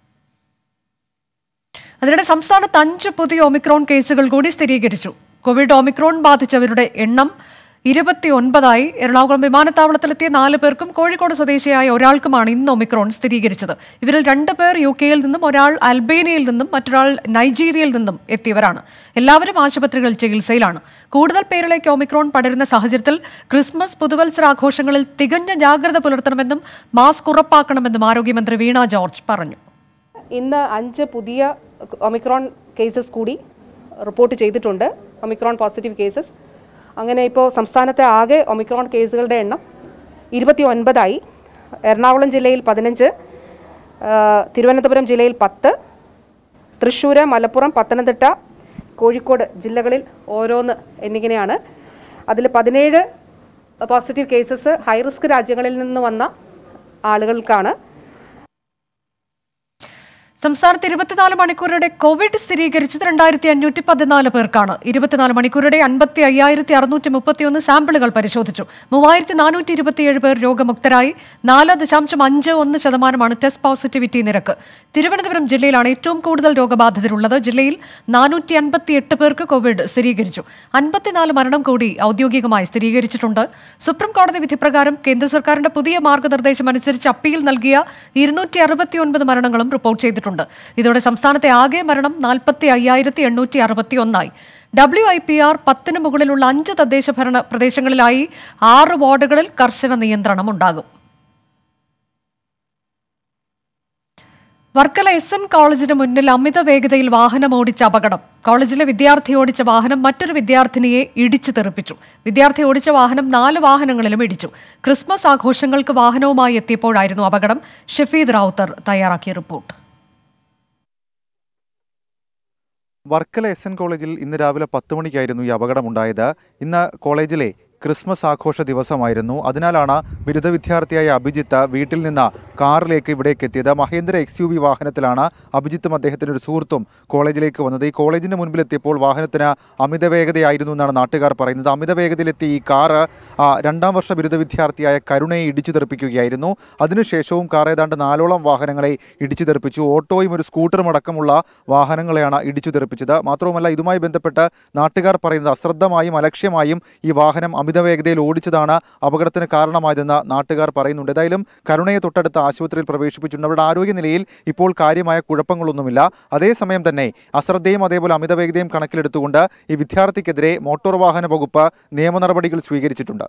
അതിനിടെ സംസ്ഥാനത്ത് അഞ്ച് പുതിയ ഒമിക്രോൺ കേസുകൾ കൂടി സ്ഥിരീകരിച്ചു കോവിഡ് ഒമിക്രോൺ ബാധിച്ചവരുടെ എണ്ണം ഇരുപത്തി ഒൻപതായി എറണാകുളം വിമാനത്താവളത്തിലെത്തിയ നാല് പേർക്കും കോഴിക്കോട് സ്വദേശിയായ ഒരാൾക്കുമാണ് ഇന്ന് ഒമിക്രോൺ സ്ഥിരീകരിച്ചത് ഇവരിൽ രണ്ട് പേർ യു കെയിൽ നിന്നും ഒരാൾ അൽബേനിയയിൽ നിന്നും മറ്റൊരാൾ നൈജീരിയയിൽ നിന്നും എത്തിയവരാണ് എല്ലാവരും ആശുപത്രികളിൽ ചികിത്സയിലാണ് കൂടുതൽ പേരിലേക്ക് ഒമിക്രോൺ പടരുന്ന സാഹചര്യത്തിൽ ക്രിസ്മസ് പുതുവത്സരാഘോഷങ്ങളിൽ തികഞ്ഞ ജാഗ്രത പുലർത്തണമെന്നും മാസ്ക് ഉറപ്പാക്കണമെന്നും ആരോഗ്യമന്ത്രി വീണ ജോർജ് പറഞ്ഞു ഇന്ന് അഞ്ച് പുതിയ ഒമിക്രോൺ കേസസ് കൂടി റിപ്പോർട്ട് ചെയ്തിട്ടുണ്ട് ഒമിക്രോൺ പോസിറ്റീവ് കേസസ് അങ്ങനെ ഇപ്പോൾ സംസ്ഥാനത്തെ ആകെ ഒമിക്രോൺ കേസുകളുടെ എണ്ണം ഇരുപത്തി ഒൻപതായി എറണാകുളം ജില്ലയിൽ പതിനഞ്ച് ആ, തിരുവനന്തപുരം ജില്ലയിൽ പത്ത് തൃശ്ശൂർ മലപ്പുറം പത്തനംതിട്ട കോഴിക്കോട് ജില്ലകളിൽ ഓരോന്ന് എന്നിങ്ങനെയാണ് അതിൽ പതിനേഴ് പോസിറ്റീവ് കേസസ് ഹൈറിസ്ക് രാജ്യങ്ങളിൽ നിന്ന് വന്ന ആളുകൾക്കാണ് സംസ്ഥാനത്ത് ഇരുപത്തിനാല് മണിക്കൂറുടെ കോവിഡ് സ്ഥിരീകരിച്ചത് രണ്ടായിരത്തി അഞ്ഞൂറ്റി പതിനാല് പേർക്കാണ് ഇരുപത്തിനാല് മണിക്കൂറുടെ അൻപത്തി അയ്യായിരത്തി അറുന്നൂറ്റി മുപ്പത്തിയൊന്ന് സാമ്പിളുകൾ പരിശോധിച്ചു മൂവായിരത്തി നാനൂറ്റി ഇരുപത്തിയേഴ് പേർ രോഗമുക്തരായി നാല് ദശാംശം അഞ്ച് ഒന്ന് ശതമാനമാണ് ടെസ്റ്റ് പോസിറ്റിവിറ്റി നിരക്ക് തിരുവനന്തപുരം ജില്ലയിലാണ് ഏറ്റവും കൂടുതൽ രോഗബാധിതരുള്ളത് ജില്ലയിൽ നാനൂറ്റി അൻപത്തി എട്ട് പേർക്ക് കോവിഡ് സ്ഥിരീകരിച്ചു അൻപത്തിനാല് മരണം കൂടി ഔദ്യോഗികമായി സ്ഥിരീകരിച്ചിട്ടുണ്ട് സുപ്രീം കോടതി വിധി പ്രകാരം കേന്ദ്ര സർക്കാരിന്റെ പുതിയ മാർഗനിർദ്ദേശം അനുസരിച്ച് അപ്പീൽ നൽകിയ ഇരുന്നൂറ്റി അറുപത്തിയൊൻപത് മരണങ്ങളും റിപ്പോർട്ട് ചെയ്തിട്ടുണ്ട് ഇതോടെ സംസ്ഥാനത്തെ ആകെ മരണം നാൽപ്പത്തി അയ്യായിരത്തി എണ്ണൂറ്റി അറുപത്തി ഒന്നായി ഡബ്ല്യു ഐ പി ആർ പത്തിന് മുകളിലുള്ള അഞ്ച് തദ്ദേശ ഭരണ പ്രദേശങ്ങളിലായി ആറ് വാർഡുകളിൽ കർശന നിയന്ത്രണം ഉണ്ടാകും വർക്കല എസ് എൻ കോളേജിന് മുന്നിൽ അമിത വേഗതയിൽ വാഹനം ഓടിച്ച അപകടം കോളേജിലെ വിദ്യാർത്ഥി ഓടിച്ച വാഹനം മറ്റൊരു വിദ്യാർത്ഥിനിയെ ഇടിച്ചു തെറിപ്പിച്ചു വിദ്യാർത്ഥി ഓടിച്ച വാഹനം നാല് വാഹനങ്ങളിലും ഇടിച്ചു ക്രിസ്മസ് ആഘോഷങ്ങൾക്ക് വാഹനവുമായി എത്തിയപ്പോഴായിരുന്നു അപകടം ഷഫീദ് റാവുത്തർ തയ്യാറാക്കിയ റിപ്പോർട്ട് വർക്കല എസ് എൻ കോളേജിൽ ഇന്ന് രാവിലെ പത്ത് മണിക്കായിരുന്നു ഈ അപകടമുണ്ടായത് ഇന്ന് കോളേജിലെ ക്രിസ്മസ് ആഘോഷ ദിവസമായിരുന്നു അതിനാലാണ് ബിരുദ വിദ്യാർത്ഥിയായ അഭിജിത്ത് വീട്ടിൽ നിന്ന് കാറിലേക്ക് ഇവിടേക്ക് എത്തിയത് മഹേന്ദ്ര എക്സ് യു വി വാഹനത്തിലാണ് അഭിജിത്തും അദ്ദേഹത്തിൻ്റെ ഒരു സുഹൃത്തും കോളേജിലേക്ക് വന്നത് ഈ കോളേജിന് മുൻപിലെത്തിയപ്പോൾ വാഹനത്തിന് അമിത വേഗതയായിരുന്നു എന്നാണ് നാട്ടുകാർ പറയുന്നത് അമിത വേഗതയിലെത്തിയ ഈ കാറ് ആ, രണ്ടാം വർഷ ബിരുദ വിദ്യാർത്ഥിയായ കരുണയെ ഇടിച്ചു തെറിപ്പിക്കുകയായിരുന്നു അതിനുശേഷവും കാർ ഏതാണ്ട് നാലോളം വാഹനങ്ങളെ ഇടിച്ചു തെറിപ്പിച്ചു ഓട്ടോയും ഒരു സ്കൂട്ടറും അടക്കമുള്ള വാഹനങ്ങളെയാണ് ഇടിച്ചു തെറിപ്പിച്ചത് മാത്രവുമല്ല ഇതുമായി ബന്ധപ്പെട്ട് നാട്ടുകാർ പറയുന്നത് അശ്രദ്ധമായും അലക്ഷ്യമായും ഈ വാഹനം അമിത വേഗതയിൽ ഓടിച്ചതാണ് അപകടത്തിന് കാരണമായതെന്ന് നാട്ടുകാർ പറയുന്നുണ്ട് ഏതായാലും കരുണയെ തൊട്ടടുത്ത ആശുപത്രിയിൽ പ്രവേശിപ്പിച്ചിട്ടുണ്ട് അവരുടെ ആരോഗ്യനിലയിൽ ഇപ്പോൾ കാര്യമായ കുഴപ്പങ്ങളൊന്നുമില്ല അതേസമയം തന്നെ അശ്രദ്ധയും അതേപോലെ അമിത വേഗതയും കണക്കിലെടുത്തുകൊണ്ട് ഈ വിദ്യാർത്ഥിക്കെതിരെ മോട്ടോർ വാഹന വകുപ്പ് നിയമ നടപടികൾ സ്വീകരിച്ചിട്ടുണ്ട്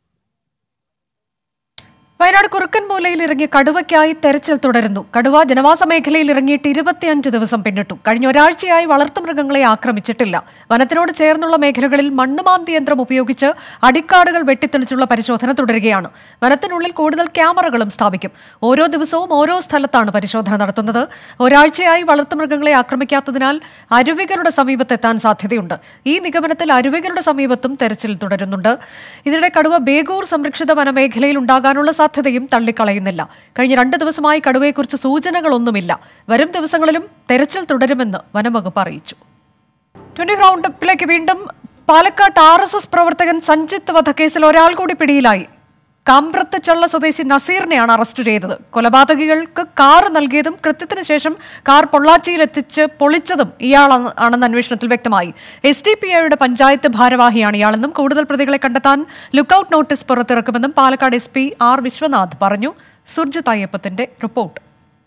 വയനാട് കുറുക്കൻമൂലയിൽ ഇറങ്ങിയ കടുവയ്ക്കായി തെരച്ചിൽ തുടരുന്നു കടുവ ജനവാസ മേഖലയിൽ ഇറങ്ങിയിട്ട് ഇരുപത്തിയഞ്ച് ദിവസം പിന്നിട്ടു കഴിഞ്ഞ ഒരാഴ്ചയായി വളർത്തുമൃഗങ്ങളെ ആക്രമിച്ചിട്ടില്ല വനത്തിനോട് ചേർന്നുള്ള മേഖലകളിൽ മണ്ണുമാന്തി യന്ത്രം ഉപയോഗിച്ച് അടിക്കാടുകൾ വെട്ടിത്തെളിച്ചുള്ള പരിശോധന തുടരുകയാണ് വനത്തിനുള്ളിൽ കൂടുതൽ ക്യാമറകളും സ്ഥാപിക്കും ഓരോ ദിവസവും ഓരോ സ്ഥലത്താണ് പരിശോധന നടത്തുന്നത് ഒരാഴ്ചയായി വളർത്തുമൃഗങ്ങളെ ആക്രമിക്കാത്തതിനാൽ അരുവികളുടെ സമീപത്തെത്താൻ സാധ്യതയുണ്ട് ഈ നിഗമനത്തിൽ അരുവികളുടെ സമീപത്തും തെരച്ചിൽ തുടരുന്നുണ്ട് ഇതിനിടെ കടുവ ബേഗൂർ സംരക്ഷിത വനമേഖലയിൽ ഉണ്ടാകാനുള്ള സാധ്യതയും തള്ളിക്കളയുന്നില്ല കഴിഞ്ഞ രണ്ട് ദിവസമായി കടുവയെക്കുറിച്ച് സൂചനകളൊന്നുമില്ല വരും ദിവസങ്ങളിലും തെരച്ചിൽ തുടരുമെന്ന് വനംവകുപ്പ് അറിയിച്ചു ട്വന്റി റൗണ്ടപ്പിലേക്ക് വീണ്ടും പാലക്കാട് ആർ എസ് എസ് പ്രവർത്തകൻ സഞ്ജിത്ത് വധക്കേസിൽ ഒരാൾ കൂടി പിടിയിലായി കാമ്പ്രത്ത് ചള്ള സ്വദേശി നസീറിനെയാണ് അറസ്റ്റ് ചെയ്തത് കൊലപാതകികൾക്ക് കാർ നൽകിയതും കൃത്യത്തിന് ശേഷം കാർ പൊള്ളാച്ചിയിൽ എത്തിച്ച് പൊളിച്ചതും ഇയാളാണ് ആണെന്ന് അന്വേഷണത്തിൽ വ്യക്തമായി എസ് ഡി പി ഐയുടെ പഞ്ചായത്ത് ഭാരവാഹിയാണ് ഇയാളെന്നും കൂടുതൽ പ്രതികളെ കണ്ടെത്താൻ ലുക്കൌട്ട് നോട്ടീസ് പുറത്തിറക്കുമെന്നും Palakkad S P R Viswanath പറഞ്ഞു സുർജിത് അയ്യപ്പത്തിന്റെ റിപ്പോർട്ട്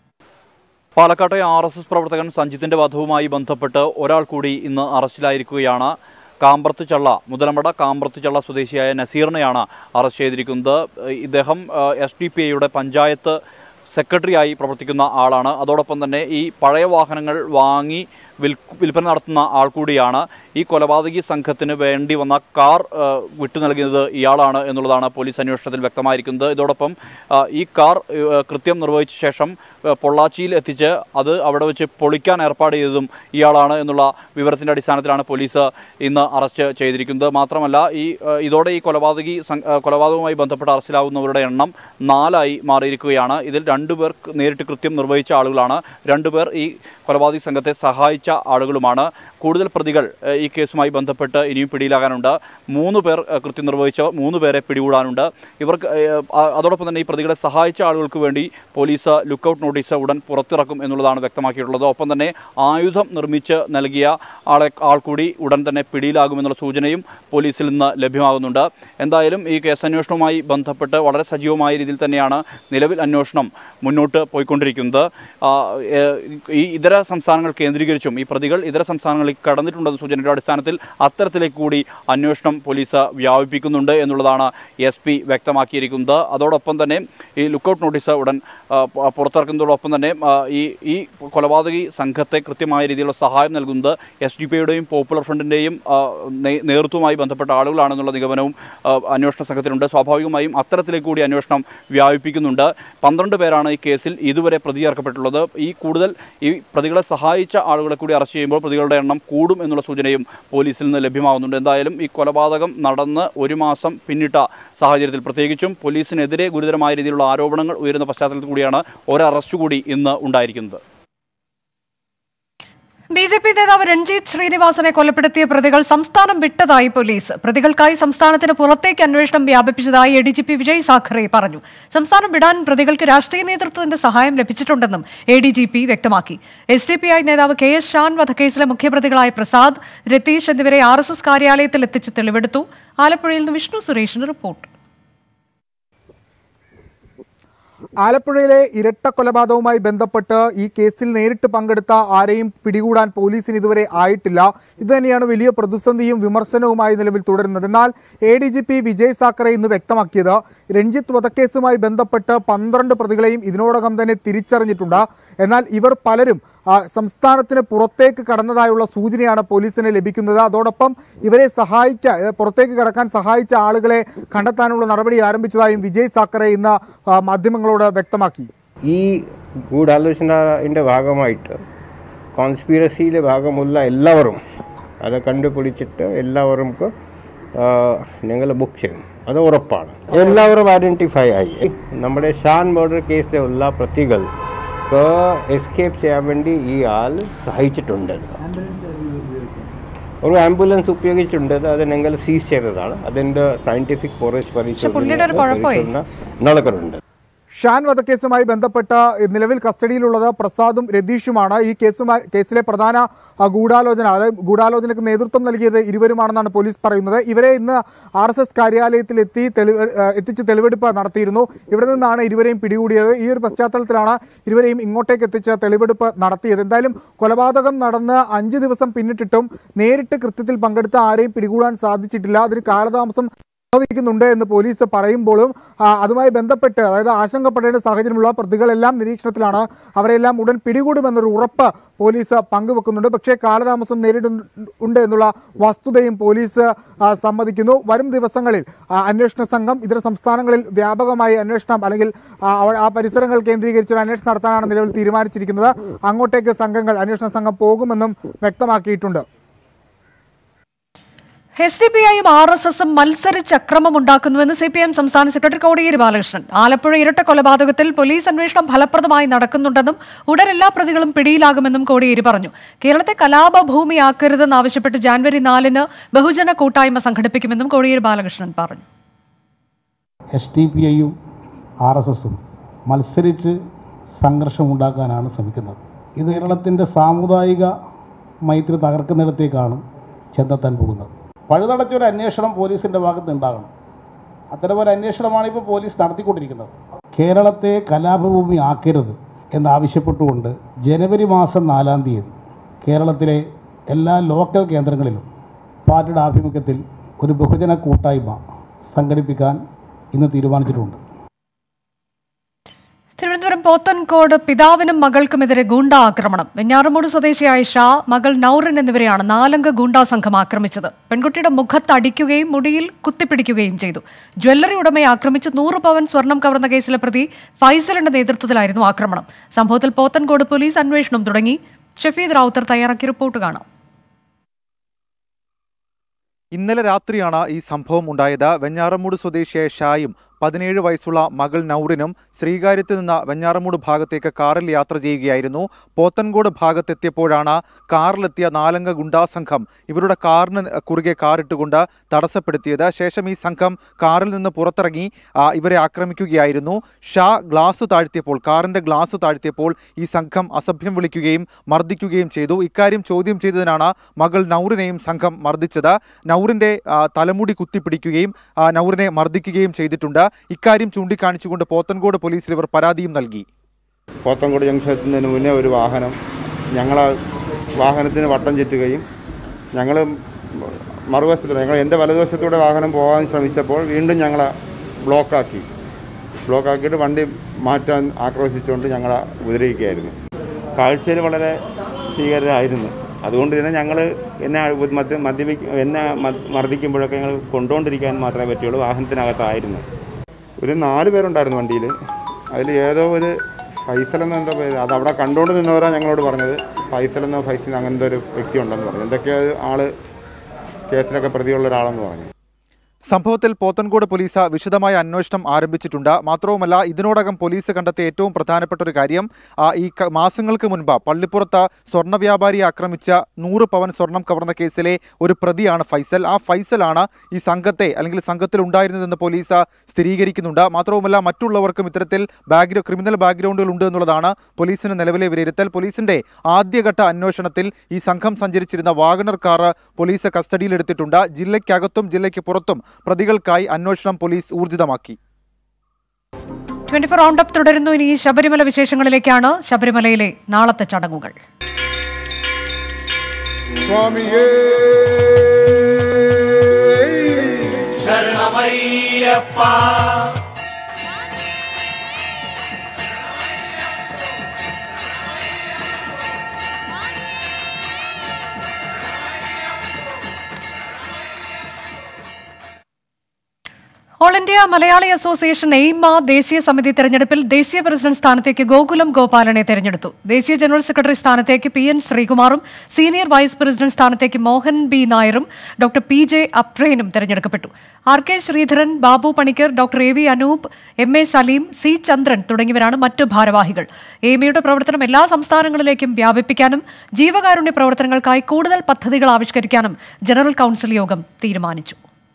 പാലക്കാട്ടെ ആർ എസ് എസ് പ്രവർത്തകൻ സഞ്ജിത്തിന്റെ വധവുമായി ബന്ധപ്പെട്ട് ഒരാൾ കൂടി ഇന്ന് അറസ്റ്റിലായിരിക്കുകയാണ് കാമ്പ്രത്ത് ചള്ള മുതലമട കാമ്പ്രത്ത് ചള്ള സ്വദേശിയായ നസീറിനെയാണ് അറസ്റ്റ് ചെയ്തിരിക്കുന്നത് ഇദ്ദേഹം എസ് ഡി പി ഐയുടെ പഞ്ചായത്ത് സെക്രട്ടറിയായി പ്രവർത്തിക്കുന്ന ആളാണ് അതോടൊപ്പം തന്നെ ഈ പഴയ വാഹനങ്ങൾ വാങ്ങി വിൽ വിൽപ്പന നടത്തുന്ന ആൾ കൂടിയാണ് ഈ കൊലപാതകി സംഘത്തിന് വേണ്ടി വന്ന കാർ ആ, വിട്ടു നൽകിയത് ഇയാളാണ് എന്നുള്ളതാണ് പോലീസ് അന്വേഷണത്തിൽ വ്യക്തമായിരിക്കുന്നത് ഇതോടൊപ്പം ആ, ഈ കാർ ആ, കൃത്യം നിർവഹിച്ച ശേഷം ആ, പൊള്ളാച്ചിയിൽ എത്തിച്ച് അത് അവിടെ വെച്ച് പൊളിക്കാൻ ഏർപ്പാട് ചെയ്തതും ഇയാളാണ് എന്നുള്ള വിവരത്തിന്റെ അടിസ്ഥാനത്തിലാണ് പോലീസ് ഇന്ന് അറസ്റ്റ് ചെയ്തിരിക്കുന്നത് മാത്രമല്ല ഈ ആ, ഇതോടെ ഈ കൊലപാതകി സം- ആ, കൊലപാതകവുമായി ബന്ധപ്പെട്ട് അറസ്റ്റിലാവുന്നവരുടെ എണ്ണം നാലായി മാറിയിരിക്കുകയാണ് ഇതിൽ രണ്ടുപേർ നേരിട്ട് കൃത്യം നിർവഹിച്ച ആളുകളാണ് രണ്ടുപേർ ഈ കൊലപാതകി സംഘത്തെ സഹായിച്ച ആളുകളുമാണ് കൂടുതൽ പ്രതികൾ ഏഹ്, ഈ കേസുമായി ബന്ധപ്പെട്ട് ഇനിയും പിടിയിലാകാനുണ്ട് മൂന്ന് പേർ ഏഹ്, കൃത്യം നിർവഹിച്ച മൂന്ന് പേരെ പിടികൂടാനുണ്ട് ഇവർക്ക് ഏഹ്, ആ- അതോടൊപ്പം തന്നെ ഈ പ്രതികളെ സഹായിച്ച ആളുകൾക്ക് വേണ്ടി പോലീസ് ലുക്കൌട്ട് നോട്ടീസ് ഉടൻ പുറത്തിറക്കും എന്നുള്ളതാണ് വ്യക്തമാക്കിയിട്ടുള്ളത് ഒപ്പം തന്നെ ആയുധം നിർമ്മിച്ച് നൽകിയ ആളെ ആൾ കൂടി ഉടൻ തന്നെ പിടിയിലാകുമെന്നുള്ള സൂചനയും പോലീസിൽ നിന്ന് ലഭ്യമാകുന്നുണ്ട് എന്തായാലും ഈ കേസന്വേഷണവുമായി ബന്ധപ്പെട്ട് വളരെ സജീവമായ രീതിയിൽ തന്നെയാണ് നിലവിൽ അന്വേഷണം മുന്നോട്ട് പോയിക്കൊണ്ടിരിക്കുന്നത് ആ, ഏഹ്, ഈ ഇതര സംസ്ഥാനങ്ങൾ കേന്ദ്രീകരിച്ചും ഈ പ്രതികൾ ഇതര സംസ്ഥാനങ്ങളിൽ കടന്നിട്ടുണ്ടെന്ന സൂചനയുടെ അടിസ്ഥാനത്തിൽ അത്തരത്തിലേക്ക് കൂടി അന്വേഷണം പോലീസ് വ്യാപിപ്പിക്കുന്നുണ്ട് എന്നുള്ളതാണ് എസ് പി വ്യക്തമാക്കിയിരിക്കുന്നത് അതോടൊപ്പം തന്നെ ഈ ലുക്കൌട്ട് നോട്ടീസ് ഉടൻ ആ, പ- പുറത്തിറക്കുന്നതോടൊപ്പം തന്നെ ആ, ഈ ഈ കൊലപാതകി സംഘത്തെ കൃത്യമായ രീതിയിലുള്ള സഹായം നൽകുന്നത് എസ് ഡി പി യുടെയും പോപ്പുലർ ഫ്രണ്ടിന്റെയും ആ, നേ- നേതൃത്വവുമായി ബന്ധപ്പെട്ട ആളുകളാണെന്നുള്ള നിഗമനവും ആ, അന്വേഷണ സംഘത്തിനുണ്ട് സ്വാഭാവികമായും അത്തരത്തിലേക്ക് കൂടി അന്വേഷണം വ്യാപിപ്പിക്കുന്നുണ്ട് പന്ത്രണ്ട് പേരാണ് ഈ കേസിൽ ഇതുവരെ പ്രതി ചേർക്കപ്പെട്ടുള്ളത് ഈ കൂടുതൽ ഈ പ്രതികളെ സഹായിച്ച ആളുകളെ കൂടി അറസ്റ്റ് ചെയ്യുമ്പോൾ പ്രതികളുടെ എണ്ണം കൂടും എന്നുള്ള സൂചനയും പോലീസിൽ നിന്ന് ലഭ്യമാകുന്നുണ്ട് എന്തായാലും ഈ കൊലപാതകം നടന്ന് ഒരു മാസം പിന്നിട്ട സാഹചര്യത്തിൽ പ്രത്യേകിച്ചും പോലീസിനെതിരെ ഗുരുതരമായ രീതിയിലുള്ള ആരോപണങ്ങൾ ഉയരുന്ന പശ്ചാത്തലത്തിൽ കൂടിയാണ് ഒരു അറസ്റ്റ് കൂടി ഇന്ന് ഉണ്ടായിരിക്കുന്നത് ബി ജെ പി നേതാവ് രഞ്ജിത്ത് ശ്രീനിവാസനെ കൊലപ്പെടുത്തിയ പ്രതികൾ സംസ്ഥാനം വിട്ടതായി പോലീസ് പ്രതികൾക്കായി സംസ്ഥാനത്തിന് പുറത്തേക്ക് അന്വേഷണം വ്യാപിപ്പിച്ചതായി A D G P Vijay Sakhare പറഞ്ഞു സംസ്ഥാനം വിടാൻ പ്രതികൾക്ക് രാഷ്ട്രീയ നേതൃത്വത്തിന്റെ സഹായം ലഭിച്ചിട്ടുണ്ടെന്നും എ ഡി ജി പി വ്യക്തമാക്കി എസ് ഡി പി ഐ നേതാവ് കെ എസ് ഷാൻ വധക്കേസിലെ മുഖ്യപ്രതികളായ പ്രസാദ് രതീഷ് എന്നിവരെ ആർ എസ് എസ് കാര്യാലയത്തിൽ എത്തിച്ച് തെളിവെടുത്തു ആലപ്പുഴയിൽ നിന്ന് വിഷ്ണു സുരേഷിന് റിപ്പോർട്ട് ആലപ്പുഴയിലെ ഇരട്ട കൊലപാതകവുമായി ബന്ധപ്പെട്ട് ഈ കേസിൽ നേരിട്ട് പങ്കെടുത്ത ആരെയും പിടികൂടാൻ പോലീസിന് ഇതുവരെ ആയിട്ടില്ല ഇത് തന്നെയാണ് വലിയ പ്രതിസന്ധിയും വിമർശനവുമായി നിലവിൽ തുടരുന്നത് എന്നാൽ A D G P Vijay Sakhare ഇന്ന് വ്യക്തമാക്കിയത് രഞ്ജിത്ത് വധക്കേസുമായി ബന്ധപ്പെട്ട് പന്ത്രണ്ട് പ്രതികളെയും ഇതിനോടകം തന്നെ തിരിച്ചറിഞ്ഞിട്ടുണ്ട് എന്നാൽ ഇവർ പലരും ആ, സംസ്ഥാനത്തിന് പുറത്തേക്ക് കടന്നതായുള്ള സൂചനയാണ് പോലീസിന് ലഭിക്കുന്നത് അതോടൊപ്പം ഇവരെ സഹായിച്ച ഏ, പുറത്തേക്ക് കടക്കാൻ സഹായിച്ച ആളുകളെ കണ്ടെത്താനുള്ള നടപടി ആരംഭിച്ചതായും വിജയ് സാക്കറെ ഇന്ന് ആ, മാധ്യമങ്ങളോട് വ്യക്തമാക്കി ഈ ഗൂഢാലോചനയുടെ ഭാഗമായിട്ട് കോൺസ്പിറസിയിലെ ഭാഗമുള്ള എല്ലാവരും അത് കണ്ടുപിടിച്ചിട്ട് എല്ലാവർക്കും ഞങ്ങൾ ബുക്ക് ചെയ്യും അത് ഉറപ്പാണ് എല്ലാവരും ഐഡൻറ്റിഫൈ ആയി നമ്മുടെ ഷാൻ മർഡർ കേസിലുള്ള പ്രതികൾക്ക് എസ്കേപ്പ് ചെയ്യാൻ വേണ്ടി ഈ ആൾ സഹായിച്ചിട്ടുണ്ട് ഒരു ആംബുലൻസ് ഉപയോഗിച്ചിട്ടുണ്ട് അത് ഞങ്ങൾ സീസ് ചെയ്തതാണ് അതിൻ്റെ സയൻറ്റിഫിക് ഫോറസ്റ്റ് പുള്ളിയുടെ ഒരു കുഴപ്പമേ. പരിശോധന നടക്കുന്നുണ്ട് ഷാൻ വധക്കേസുമായി ബന്ധപ്പെട്ട നിലവിൽ കസ്റ്റഡിയിലുള്ളത് പ്രസാദും രതീഷുമാണ് ഈ കേസുമായി കേസിലെ പ്രധാന ആ, ഗൂഢാലോചന അതായത് ഗൂഢാലോചനയ്ക്ക് നേതൃത്വം നൽകിയത് ഇരുവരുമാണെന്നാണ് പോലീസ് പറയുന്നത് ഇവരെ ഇന്ന് ആർ എസ് എസ് കാര്യാലയത്തിലെത്തി തെളിവ് ആ, എത്തിച്ച് തെളിവെടുപ്പ് നടത്തിയിരുന്നു ഇവിടെ നിന്നാണ് ഇരുവരെയും പിടികൂടിയത് ഈ ഒരു പശ്ചാത്തലത്തിലാണ് ഇരുവരെയും ഇങ്ങോട്ടേക്ക് എത്തിച്ച് തെളിവെടുപ്പ് നടത്തിയത് എന്തായാലും കൊലപാതകം നടന്ന് അഞ്ച് ദിവസം പിന്നിട്ടിട്ടും നേരിട്ട് കൃത്യത്തിൽ പങ്കെടുത്ത ആരെയും പിടികൂടാൻ സാധിച്ചിട്ടില്ല അതിന് കാലതാമസം സംഭവിക്കുന്നുണ്ട് എന്ന് പോലീസ് പറയുമ്പോഴും ആ, അതുമായി ബന്ധപ്പെട്ട് അതായത് ആശങ്കപ്പെടേണ്ട സാഹചര്യമുള്ള പ്രതികളെല്ലാം നിരീക്ഷണത്തിലാണ് അവരെല്ലാം ഉടൻ പിടികൂടുമെന്നൊരു ഉറപ്പ് പോലീസ് പങ്കുവെക്കുന്നുണ്ട് പക്ഷേ കാലതാമസം നേരിടുന്നുണ്ട് എന്നുള്ള വസ്തുതയും പോലീസ് ആ, സമ്മതിക്കുന്നു വരും ദിവസങ്ങളിൽ ആ, അന്വേഷണ സംഘം ഇതര സംസ്ഥാനങ്ങളിൽ വ്യാപകമായി അന്വേഷണം അല്ലെങ്കിൽ ആ, അവ- ആ പരിസരങ്ങൾ കേന്ദ്രീകരിച്ച് ഒരു അന്വേഷണം നടത്താനാണ് നിലവിൽ തീരുമാനിച്ചിരിക്കുന്നത് അങ്ങോട്ടേക്ക് സംഘങ്ങൾ അന്വേഷണ സംഘം പോകുമെന്നും വ്യക്തമാക്കിയിട്ടുണ്ട് എസ് ഡി പി ഐയും ആർ എസ് എസും മത്സരിച്ച് അക്രമം ഉണ്ടാക്കുന്നുവെന്ന് സി പി എം സംസ്ഥാന സെക്രട്ടറി കോടിയേരി ബാലകൃഷ്ണൻ ആലപ്പുഴ ഇരട്ട കൊലപാതകത്തിൽ പോലീസ് അന്വേഷണം ഫലപ്രദമായി നടക്കുന്നുണ്ടെന്നും ഉടൻ എല്ലാ പ്രതികളും പിടിയിലാകുമെന്നും കോടിയേരി പറഞ്ഞു കേരളത്തെ കലാപഭൂമിയാക്കരുതെന്നാവശ്യപ്പെട്ട് ജാനുവരി നാലിന് ബഹുജന കൂട്ടായ്മ സംഘടിപ്പിക്കുമെന്നും കോടിയേരി ബാലകൃഷ്ണൻ പറഞ്ഞു എസ് ടി പി ഐയും ആർ എസ് എസും മത്സരിച്ച് സംഘർഷമുണ്ടാക്കാനാണ് ശ്രമിക്കുന്നത് ഇത് കേരളത്തിൻ്റെ സാമുദായിക മൈത്രി തകർക്കുന്നിടത്തേക്കാണ് ചെന്നെത്താൻ പോകുന്നത് പഴുതടച്ചൊരു അന്വേഷണം പോലീസിൻ്റെ ഭാഗത്ത് ഉണ്ടാകണം അത്തരമൊരു അന്വേഷണമാണ് ഇപ്പോൾ പോലീസ് നടത്തിക്കൊണ്ടിരിക്കുന്നത് കേരളത്തെ കലാപഭൂമി ആക്കരുത് എന്നാവശ്യപ്പെട്ടുകൊണ്ട് ജനുവരി മാസം നാലാം തീയതി കേരളത്തിലെ എല്ലാ ലോക്കൽ കേന്ദ്രങ്ങളിലും പാർട്ടിയുടെ ആഭിമുഖ്യത്തിൽ ഒരു ബഹുജന കൂട്ടായ്മ സംഘടിപ്പിക്കാൻ ഇന്ന് തീരുമാനിച്ചിട്ടുണ്ട് തിരുവനന്തപുരം പോത്തൻകോട് പിതാവിനും മകൾക്കുമെതിരെ ഗൂണ്ടാ ആക്രമണം വെഞ്ഞാറമൂട് സ്വദേശിയായ ഷാ മകൾ നൌറിൻ എന്നിവരെയാണ് നാലംഗ ഗൂണ്ടാ സംഘം ആക്രമിച്ചത് പെൺകുട്ടിയുടെ മുഖത്ത് അടിക്കുകയും മുടിയിൽ കുത്തിപ്പിടിക്കുകയും ചെയ്തു ജ്വല്ലറി ഉടമയെ ആക്രമിച്ച് നൂറ് പവൻ സ്വർണം കവർന്ന കേസിലെ പ്രതി ഫൈസലിന്റെ നേതൃത്വത്തിലായിരുന്നു ആക്രമണം സംഭവത്തിൽ പോത്തൻകോട് പോലീസ് അന്വേഷണം തുടങ്ങി ഷഫീദ് റാവുത്തർ തയ്യാറാക്കിയ റിപ്പോർട്ട് കാണാം ഇന്നലെ രാത്രിയാണ് ഈ സംഭവം ഉണ്ടായത് വെഞ്ഞാറമൂട് സ്വദേശിയായ ഷായും പതിനേഴ് വയസ്സുള്ള മകൾ നൌറിനും ശ്രീകാര്യത്ത് നിന്ന് വെഞ്ഞാറമൂട് ഭാഗത്തേക്ക് കാറിൽ യാത്ര ചെയ്യുകയായിരുന്നു പോത്തൻകോട് ഭാഗത്തെത്തിയപ്പോഴാണ് കാറിലെത്തിയ നാലംഗ ഗുണ്ടാ സംഘം ഇവരുടെ കാറിന് കുറുകെ കാറിട്ടുകൊണ്ട് തടസ്സപ്പെടുത്തിയത് ശേഷം ഈ സംഘം കാറിൽ നിന്ന് പുറത്തിറങ്ങി ആ, ഇവരെ ആക്രമിക്കുകയായിരുന്നു ഷാ ഗ്ലാസ് താഴ്ത്തിയപ്പോൾ കാറിന്റെ ഗ്ലാസ് താഴ്ത്തിയപ്പോൾ ഈ സംഘം അസഭ്യം വിളിക്കുകയും മർദ്ദിക്കുകയും ചെയ്തു ഇക്കാര്യം ചോദ്യം ചെയ്തതിനാണ് മകൾ നൌറിനെയും സംഘം മർദ്ദിച്ചത് നൌറിന്റെ ആ, തലമുടി കുത്തിപ്പിടിക്കുകയും ആ, നൌറിനെ മർദ്ദിക്കുകയും ചെയ്തിട്ടുണ്ട് ഇക്കാര്യം ചൂണ്ടിക്കാണിച്ചുകൊണ്ട് പോത്തൻകോട് പോലീസിൽ ഇവർ പരാതിയും നൽകി പോത്തൻകോട് ജംഗ്ഷൻ എത്തുന്നതിന് മുന്നേ ഒരു വാഹനം ഞങ്ങളെ വാഹനത്തിന് വട്ടം ചുറ്റുകയും ഞങ്ങൾ മറുവശത്തൂടെ ഞങ്ങൾ എൻ്റെ വലതുവശത്തൂടെ വാഹനം പോകാൻ ശ്രമിച്ചപ്പോൾ വീണ്ടും ഞങ്ങളെ ബ്ലോക്കാക്കി ബ്ലോക്കാക്കിയിട്ട് വണ്ടി മാറ്റാൻ ആക്രോശിച്ചുകൊണ്ട് ഞങ്ങളെ ഉപദ്രവിക്കുകയായിരുന്നു കാഴ്ചയിൽ വളരെ ഭീകരരായിരുന്നു അതുകൊണ്ട് തന്നെ ഞങ്ങൾ എന്നെ മദ്യ മദ്യപിക്ക എന്നെ മദ്- മർദ്ദിക്കുമ്പോഴൊക്കെ ഞങ്ങൾ കൊണ്ടുകൊണ്ടിരിക്കാൻ മാത്രമേ പറ്റുള്ളൂ വാഹനത്തിനകത്തായിരുന്നു ഒരു നാല് പേരുണ്ടായിരുന്നു വണ്ടിയിൽ അതിൽ ഏതോ ഒരു ഫൈസൽ എന്ന എന്താ പേര് അത് അവിടെ കണ്ടുകൊണ്ട് നിന്നവരാണ് ഞങ്ങളോട് പറഞ്ഞത് ഫൈസൽ എന്നോ ഫൈസൽ അങ്ങനത്തെ ഒരു വ്യക്തി ഉണ്ടെന്ന് പറഞ്ഞു എന്തൊക്കെയോ ആള് കേസിലൊക്കെ പ്രതിയുള്ള ഒരാളെന്ന് പറഞ്ഞു സംഭവത്തിൽ പോത്തൻകോട് പോലീസ് വിശദമായ അന്വേഷണം ആരംഭിച്ചിട്ടുണ്ട് മാത്രവുമല്ല ഇതിനോടകം പോലീസ് കണ്ടെത്തിയ ഏറ്റവും പ്രധാനപ്പെട്ട ഒരു കാര്യം ആ, ഈ ക- മാസങ്ങൾക്ക് മുൻപ് പള്ളിപ്പുറത്ത് സ്വർണ്ണ വ്യാപാരിയെ ആക്രമിച്ച നൂറ് പവൻ സ്വർണം കവർന്ന കേസിലെ ഒരു പ്രതിയാണ് ഫൈസൽ ആ ഫൈസലാണ് ഈ സംഘത്തെ അല്ലെങ്കിൽ സംഘത്തിൽ ഉണ്ടായിരുന്നതെന്ന് പോലീസ് സ്ഥിരീകരിക്കുന്നുണ്ട് മാത്രവുമല്ല മറ്റുള്ളവർക്കും ഇത്തരത്തിൽ ബാക്ക്ഗ്രൗ ക്രിമിനൽ ബാക്ക്ഗ്രൗണ്ടുകൾ ഉണ്ട് എന്നുള്ളതാണ് പോലീസിന് നിലവിലെ വിലയിരുത്തൽ പോലീസിന്റെ ആദ്യഘട്ട അന്വേഷണത്തിൽ ഈ സംഘം സഞ്ചരിച്ചിരുന്ന വാഗണർ കാർ പോലീസ് കസ്റ്റഡിയിലെടുത്തിട്ടുണ്ട് ജില്ലയ്ക്കകത്തും ജില്ലയ്ക്ക് പുറത്തും പ്രതികൾക്കായി അന്വേഷണം പോലീസ് ഊർജിതമാക്കി ട്വന്റി ഫോർ റൗണ്ട് അപ്പ് തുടരുന്നു ഇനി ശബരിമല വിശേഷങ്ങളിലേക്കാണ് ശബരിമലയിലെ നാളത്തെ ചടങ്ങുകൾ സ്വാമിയേ ശരണമയ്യപ്പ all India Malayali association AIMA ദേശീയ സമിതി തെരഞ്ഞെടുപ്പിൽ ദേശീയ പ്രസിഡന്റ് സ്ഥാനത്തേക്ക് ഗോകുലം ഗോപാലനെ തെരഞ്ഞെടുത്തു ദേശീയ ജനറൽ സെക്രട്ടറി സ്ഥാനത്തേക്ക് പി എൻ ശ്രീകുമാറും സീനിയർ വൈസ് പ്രസിഡന്റ് സ്ഥാനത്തേക്ക് മോഹൻ ബി നായരും ഡോക്ടർ പി ജെ അപ്രേനും തെരഞ്ഞെടുക്കപ്പെട്ടു R K Sreedharan Babu Panicker doctor A V Anoop M A Saleem C Chandran തുടങ്ങിയവരാണ് മറ്റു ഭാരവാഹികൾ എയിമയുടെ പ്രവർത്തനം എല്ലാ സംസ്ഥാനങ്ങളിലേക്കും വ്യാപിപ്പിക്കാനും ജീവകാരുണ്യ പ്രവർത്തനങ്ങൾക്കായി കൂടുതൽ പദ്ധതികൾ ആവിഷ്കരിക്കാനും ജനറൽ കൌൺസിൽ യോഗം തീരുമാനിച്ചു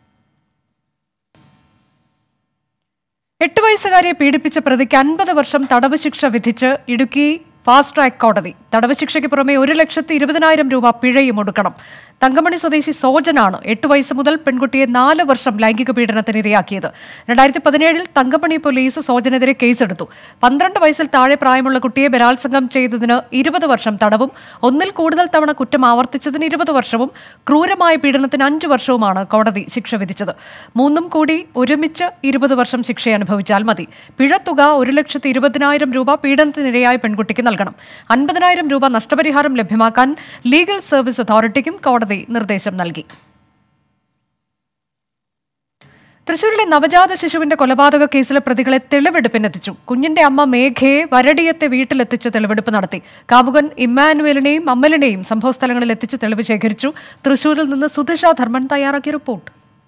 എട്ട് വയസ്സുകാരിയെ പീഡിപ്പിച്ച പ്രതിക്ക് അൻപത് വർഷം തടവ് ശിക്ഷ വിധിച്ച് ഇടുക്കി ഫാസ്റ്റ് ട്രാക്ക് കോടതി തടവ് ശിക്ഷയ്ക്ക് പുറമെ ഒരു ലക്ഷത്തി ഇരുപതിനായിരം രൂപ പിഴയും ഒടുക്കണം തങ്കമണി സ്വദേശി സോജനാണ് എട്ട് വയസ്സ് മുതൽ പെൺകുട്ടിയെ നാല് വർഷം ലൈംഗിക പീഡനത്തിന് ഇരയാക്കിയത് രണ്ടായിരത്തി പതിനേഴിൽ തങ്കമണി പോലീസ് സോജനെതിരെ കേസെടുത്തു പന്ത്രണ്ട് വയസ്സിൽ താഴെ പ്രായമുള്ള കുട്ടിയെ ബലാത്സംഗം ചെയ്തതിന് ഇരുപത് വർഷം തടവും ഒന്നിൽ കൂടുതൽ തവണ കുറ്റം ആവർത്തിച്ചതിന് ഇരുപത് വർഷവും ക്രൂരമായ പീഡനത്തിന് അഞ്ചു വർഷവുമാണ് കോടതി ശിക്ഷ വിധിച്ചത് മൂന്നും കൂടി ഒരുമിച്ച് ഇരുപത് വർഷം ശിക്ഷ അനുഭവിച്ചാൽ മതി പിഴത്തുക ഒരു ലക്ഷത്തി ഇരുപതിനായിരം രൂപ പീഡനത്തിനിരയായ പെൺകുട്ടിക്ക് നൽകണം അൻപതിനായിരം രൂപ നഷ്ടപരിഹാരം ലഭ്യമാക്കാൻ ലീഗൽ സർവീസ് അതോറിറ്റിക്കും കോടതി നിർദ്ദേശം നൽകി തൃശൂരിലെ നവജാത ശിശുവിന്റെ കൊലപാതക കേസിലെ പ്രതികളെ തെളിവെടുപ്പിനെത്തിച്ചു കുഞ്ഞിന്റെ അമ്മ മേഘയെ വരടിയത്തെ വീട്ടിലെത്തിച്ച് തെളിവെടുപ്പ് നടത്തി കാമുകൻ ഇമ്മാനുവലിനെയും അമ്മലിനെയും സംഭവസ്ഥലങ്ങളിൽ എത്തിച്ച് തെളിവ് ശേഖരിച്ചു തൃശൂരിൽ നിന്ന് സുധിഷ ധർമ്മൻ തയ്യാറാക്കിയ റിപ്പോർട്ട്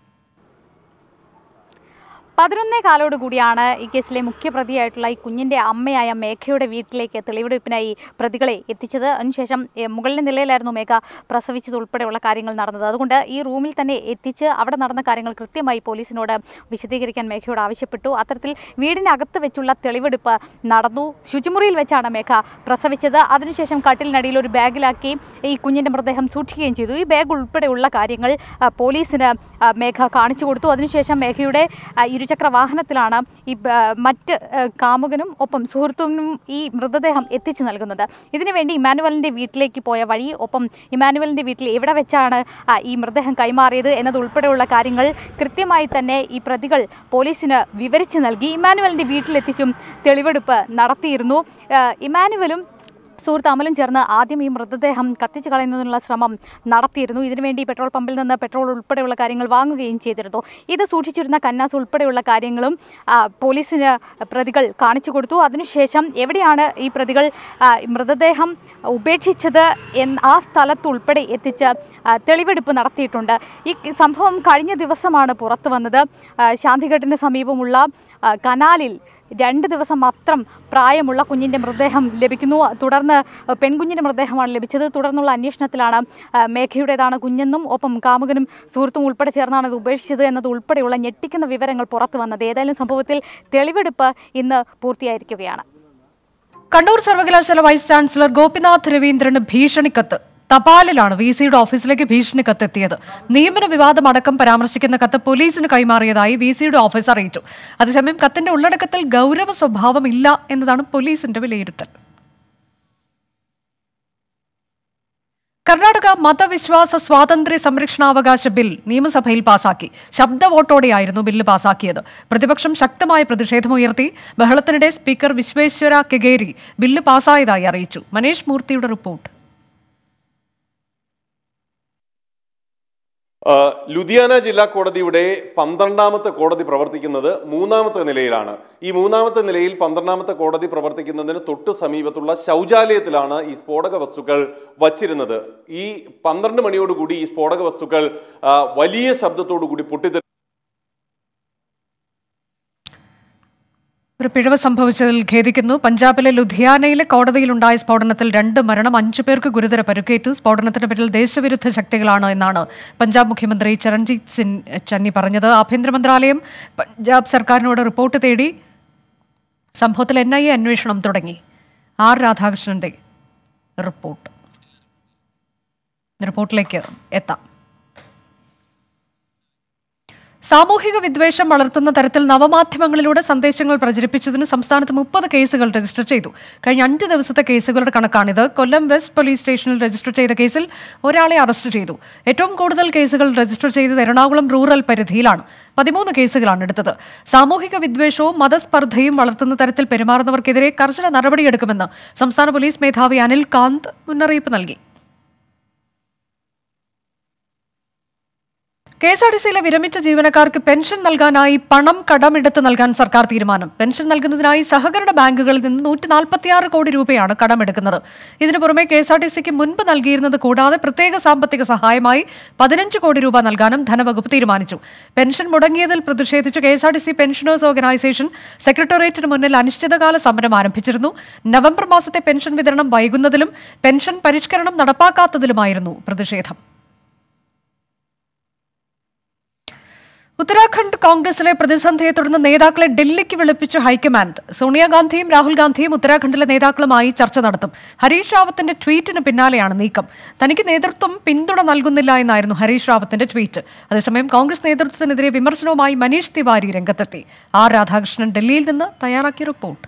പതിനൊന്നേ കാലോട് കൂടിയാണ് ഈ കേസിലെ മുഖ്യപ്രതിയായിട്ടുള്ള ഈ കുഞ്ഞിന്റെ അമ്മയായ മേഘയുടെ വീട്ടിലേക്ക് തെളിവെടുപ്പിനായി പ്രതികളെ എത്തിച്ചത് അതിനുശേഷം എ, മുകളിലെ നിലയിലായിരുന്നു മേഘ പ്രസവിച്ചത് ഉൾപ്പെടെയുള്ള കാര്യങ്ങൾ നടന്നത് അതുകൊണ്ട് ഈ റൂമിൽ തന്നെ എത്തിച്ച് അവിടെ നടന്ന കാര്യങ്ങൾ കൃത്യമായി പോലീസിനോട് വിശദീകരിക്കാൻ മേഘയോട് ആവശ്യപ്പെട്ടു അത്തരത്തിൽ വീടിനകത്ത് വെച്ചുള്ള തെളിവെടുപ്പ് നടന്നു ശുചിമുറിയിൽ വെച്ചാണ് മേഘ പ്രസവിച്ചത് അതിനുശേഷം കട്ടിലിനടിയിൽ ഒരു ബാഗിലാക്കി ഈ കുഞ്ഞിന്റെ മൃതദേഹം സൂക്ഷിക്കുകയും ചെയ്തു ഈ ബാഗ് ഉൾപ്പെടെയുള്ള കാര്യങ്ങൾ ആ, പോലീസിന് ആ, മേഘ കാണിച്ചു കൊടുത്തു അതിനുശേഷം മേഘയുടെ ആ, ഇരുചക്ര വാഹനത്തിലാണ് ഈ ബ- മറ്റ് ആ, കാമുകനും ഒപ്പം സുഹൃത്തുനും ഈ മൃതദേഹം എത്തിച്ചു നൽകുന്നത് ഇതിനുവേണ്ടി ഇമാനുവലിന്റെ വീട്ടിലേക്ക് പോയ വഴി ഒപ്പം ഇമാനുവലിന്റെ വീട്ടിൽ എവിടെ വെച്ചാണ് ആ, ഈ മൃതദേഹം കൈമാറിയത് എന്നതുൾപ്പെടെയുള്ള കാര്യങ്ങൾ കൃത്യമായി തന്നെ ഈ പ്രതികൾ പോലീസിന് വിവരിച്ചു നൽകി ഇമാനുവലിന്റെ വീട്ടിലെത്തിച്ചും തെളിവെടുപ്പ് നടത്തിയിരുന്നു ആ, ഇമാനുവലും സുഹൃത്ത് അമലും ചേർന്ന് ആദ്യം ഈ മൃതദേഹം കത്തിച്ചു കളയുന്നതിനുള്ള ശ്രമം നടത്തിയിരുന്നു ഇതിനുവേണ്ടി പെട്രോൾ പമ്പിൽ നിന്ന് പെട്രോൾ ഉൾപ്പെടെയുള്ള കാര്യങ്ങൾ വാങ്ങുകയും ചെയ്തിരുന്നു ഇത് സൂക്ഷിച്ചിരുന്ന കന്നാസ് ഉൾപ്പെടെയുള്ള കാര്യങ്ങളും ആ, പോലീസിന് പ്രതികൾ കാണിച്ചു കൊടുത്തു അതിനുശേഷം എവിടെയാണ് ഈ പ്രതികൾ ആ, മൃതദേഹം ഉപേക്ഷിച്ചത് എന്ന് ആ സ്ഥലത്ത് ഉൾപ്പെടെ എത്തിച്ച് ആ, തെളിവെടുപ്പ് നടത്തിയിട്ടുണ്ട് ഈ സംഭവം കഴിഞ്ഞ ദിവസമാണ് പുറത്തു വന്നത് ആ, ശാന്തിഘട്ടിന് സമീപമുള്ള ആ, കനാലിൽ രണ്ട് ദിവസം മാത്രം പ്രായമുള്ള കുഞ്ഞിൻ്റെ മൃതദേഹം ലഭിക്കുന്നു തുടർന്ന് പെൺകുഞ്ഞിൻ്റെ മൃതദേഹമാണ് ലഭിച്ചത് തുടർന്നുള്ള അന്വേഷണത്തിലാണ് ആ, മേഘയുടേതാണ് കുഞ്ഞെന്നും ഒപ്പം കാമുകനും സുഹൃത്തും ഉൾപ്പെടെ ചേർന്നാണ് ഇത് ഉപേക്ഷിച്ചത് എന്നത് ഉൾപ്പെടെയുള്ള ഞെട്ടിക്കുന്ന വിവരങ്ങൾ പുറത്തു വന്നത് ഏതായാലും സംഭവത്തിൽ തെളിവെടുപ്പ് ഇന്ന് പൂർത്തിയായിരിക്കുകയാണ് കണ്ണൂർ സർവകലാശാല വൈസ് ചാൻസലർ ഗോപിനാഥ് രവീന്ദ്രന് ഭീഷണിക്കത്ത് തപാലിലാണ് വി സിയുടെ ഓഫീസിലേക്ക് ഭീഷണി കത്തെത്തിയത് നിയമന വിവാദം അടക്കം പരാമർശിക്കുന്ന കത്ത് പോലീസിന് കൈമാറിയതായി വി സിയുടെ ഓഫീസ് അറിയിച്ചു അതേസമയം കത്തിന്റെ ഉള്ളടക്കത്തിൽ ഗൗരവ സ്വഭാവം ഇല്ല എന്നതാണ് പോലീസിന്റെ വിലയിരുത്തൽ കർണാടക മതവിശ്വാസ സ്വാതന്ത്ര്യ സംരക്ഷണാവകാശ ബിൽ നിയമസഭയിൽ പാസാക്കി ശബ്ദ വോട്ടോടെയായിരുന്നു ബില്ല് പാസാക്കിയത് പ്രതിപക്ഷം ശക്തമായ പ്രതിഷേധമുയർത്തി ബഹളത്തിനിടെ സ്പീക്കർ വിശ്വേശ്വര കെഗേരി ബില്ല് പാസായതായി അറിയിച്ചു മനേഷ് മൂർത്തിയുടെ റിപ്പോർട്ട് ആ, ലുധിയാന ജില്ലാ കോടതിയുടെ പന്ത്രണ്ടാമത്തെ കോടതി പ്രവർത്തിക്കുന്നത് മൂന്നാമത്തെ നിലയിലാണ് ഈ മൂന്നാമത്തെ നിലയിൽ പന്ത്രണ്ടാമത്തെ കോടതി പ്രവർത്തിക്കുന്നതിന് തൊട്ട് സമീപത്തുള്ള ശൗചാലയത്തിലാണ് ഈ സ്ഫോടക വസ്തുക്കൾ വച്ചിരുന്നത് ഈ പന്ത്രണ്ട് മണിയോടുകൂടി ഈ സ്ഫോടക വസ്തുക്കൾ ആ, വലിയ ശബ്ദത്തോടു കൂടി പൊട്ടിത്തെറി ഒരു പിഴവ് സംഭവിച്ചതിൽ ഖേദിക്കുന്നു പഞ്ചാബിലെ ലുധിയാനയിലെ കോടതിയിലുണ്ടായ സ്ഫോടനത്തിൽ രണ്ട് മരണം അഞ്ചു പേർക്ക് ഗുരുതര പരുക്കേറ്റു സ്ഫോടനത്തിന് പിന്നിൽ ദേശവിരുദ്ധ ശക്തികളാണ് എന്നാണ് പഞ്ചാബ് മുഖ്യമന്ത്രി ചരൺജീത് സിംഗ് ചന്നി പറഞ്ഞത് ആഭ്യന്തര മന്ത്രാലയം പഞ്ചാബ് സർക്കാരിനോട് റിപ്പോർട്ട് തേടി സംഭവത്തിൽ എൻ ഐ എ അന്വേഷണം തുടങ്ങി ആർ രാധാകൃഷ്ണന്റെ റിപ്പോർട്ട് റിപ്പോർട്ടിലേക്ക് എത്താം സാമൂഹിക വിദ്വേഷം വളർത്തുന്ന തരത്തിൽ നവമാധ്യമങ്ങളിലൂടെ സന്ദേശങ്ങൾ പ്രചരിപ്പിച്ചതിന് സംസ്ഥാനത്ത് മുപ്പത് കേസുകൾ രജിസ്റ്റർ ചെയ്തു കഴിഞ്ഞ അഞ്ച് ദിവസത്തെ കേസുകളുടെ കണക്കാണിത് കൊല്ലം വെസ്റ്റ് പോലീസ് സ്റ്റേഷനിൽ രജിസ്റ്റർ ചെയ്ത കേസിൽ ഒരാളെ അറസ്റ്റ് ചെയ്തു ഏറ്റവും കൂടുതൽ കേസുകൾ രജിസ്റ്റർ ചെയ്തത് എറണാകുളം റൂറൽ പരിധിയിലാണ് പതിമൂന്ന് കേസുകളാണ് എടുത്തത് സാമൂഹിക വിദ്വേഷവും മതസ്പർദ്ധയും വളർത്തുന്ന തരത്തിൽ പെരുമാറുന്നവർക്കെതിരെ കർശന നടപടിയെടുക്കുമെന്ന് സംസ്ഥാന പോലീസ് മേധാവി അനിൽ കാന്ത് മുന്നറിയിപ്പ് നൽകി കെ എസ് ആർ ടി സിയിലെ വിരമിച്ച ജീവനക്കാർക്ക് പെൻഷൻ നൽകാനായി പണം കടമെടുത്ത് നൽകാൻ സർക്കാർ തീരുമാനം പെൻഷൻ നൽകുന്നതിനായി സഹകരണ ബാങ്കുകളിൽ നിന്ന് നൂറ്റി നാൽപ്പത്തിയാറ് കോടി രൂപയാണ് കടമെടുക്കുന്നത് ഇതിനു പുറമെ കെ എസ് ആർ ടി സിക്ക് മുൻപ് നൽകിയിരുന്നത് കൂടാതെ പ്രത്യേക സാമ്പത്തിക സഹായമായി പതിനഞ്ച് കോടി രൂപ നൽകാനും ധനവകുപ്പ് തീരുമാനിച്ചു പെൻഷൻ മുടങ്ങിയതിൽ പ്രതിഷേധിച്ച് K S R T C pensioners organisation സെക്രട്ടേറിയറ്റിന് മുന്നിൽ അനിശ്ചിതകാല സമരം ആരംഭിച്ചിരുന്നു നവംബർ മാസത്തെ പെൻഷൻ വിതരണം വൈകുന്നതിലും പെൻഷൻ പരിഷ്കരണം നടപ്പാക്കാത്തതിലുമായിരുന്നു പ്രതിഷേധം ഉത്തരാഖണ്ഡ് കോൺഗ്രസിലെ പ്രതിസന്ധിയെ തുടർന്ന് നേതാക്കളെ ഡൽഹിക്ക് വിളിപ്പിച്ച് ഹൈക്കമാൻഡ് സോണിയാഗാന്ധിയും രാഹുൽ ഗാന്ധിയും ഉത്തരാഖണ്ഡിലെ നേതാക്കളുമായി ചർച്ച നടത്തും ഹരീഷ് റാവത്തിന്റെ ട്വീറ്റിന് പിന്നാലെയാണ് നീക്കം തനിക്ക് നേതൃത്വം പിന്തുണ നൽകുന്നില്ല എന്നായിരുന്നു ഹരീഷ് റാവത്തിന്റെ ട്വീറ്റ് അതേസമയം കോൺഗ്രസ് നേതൃത്വത്തിനെതിരെ വിമർശനവുമായി മനീഷ് തിവാരി രംഗത്തെത്തി ആർ രാധാകൃഷ്ണൻ ഡൽഹിയിൽ നിന്ന് തയ്യാറാക്കിയ റിപ്പോർട്ട്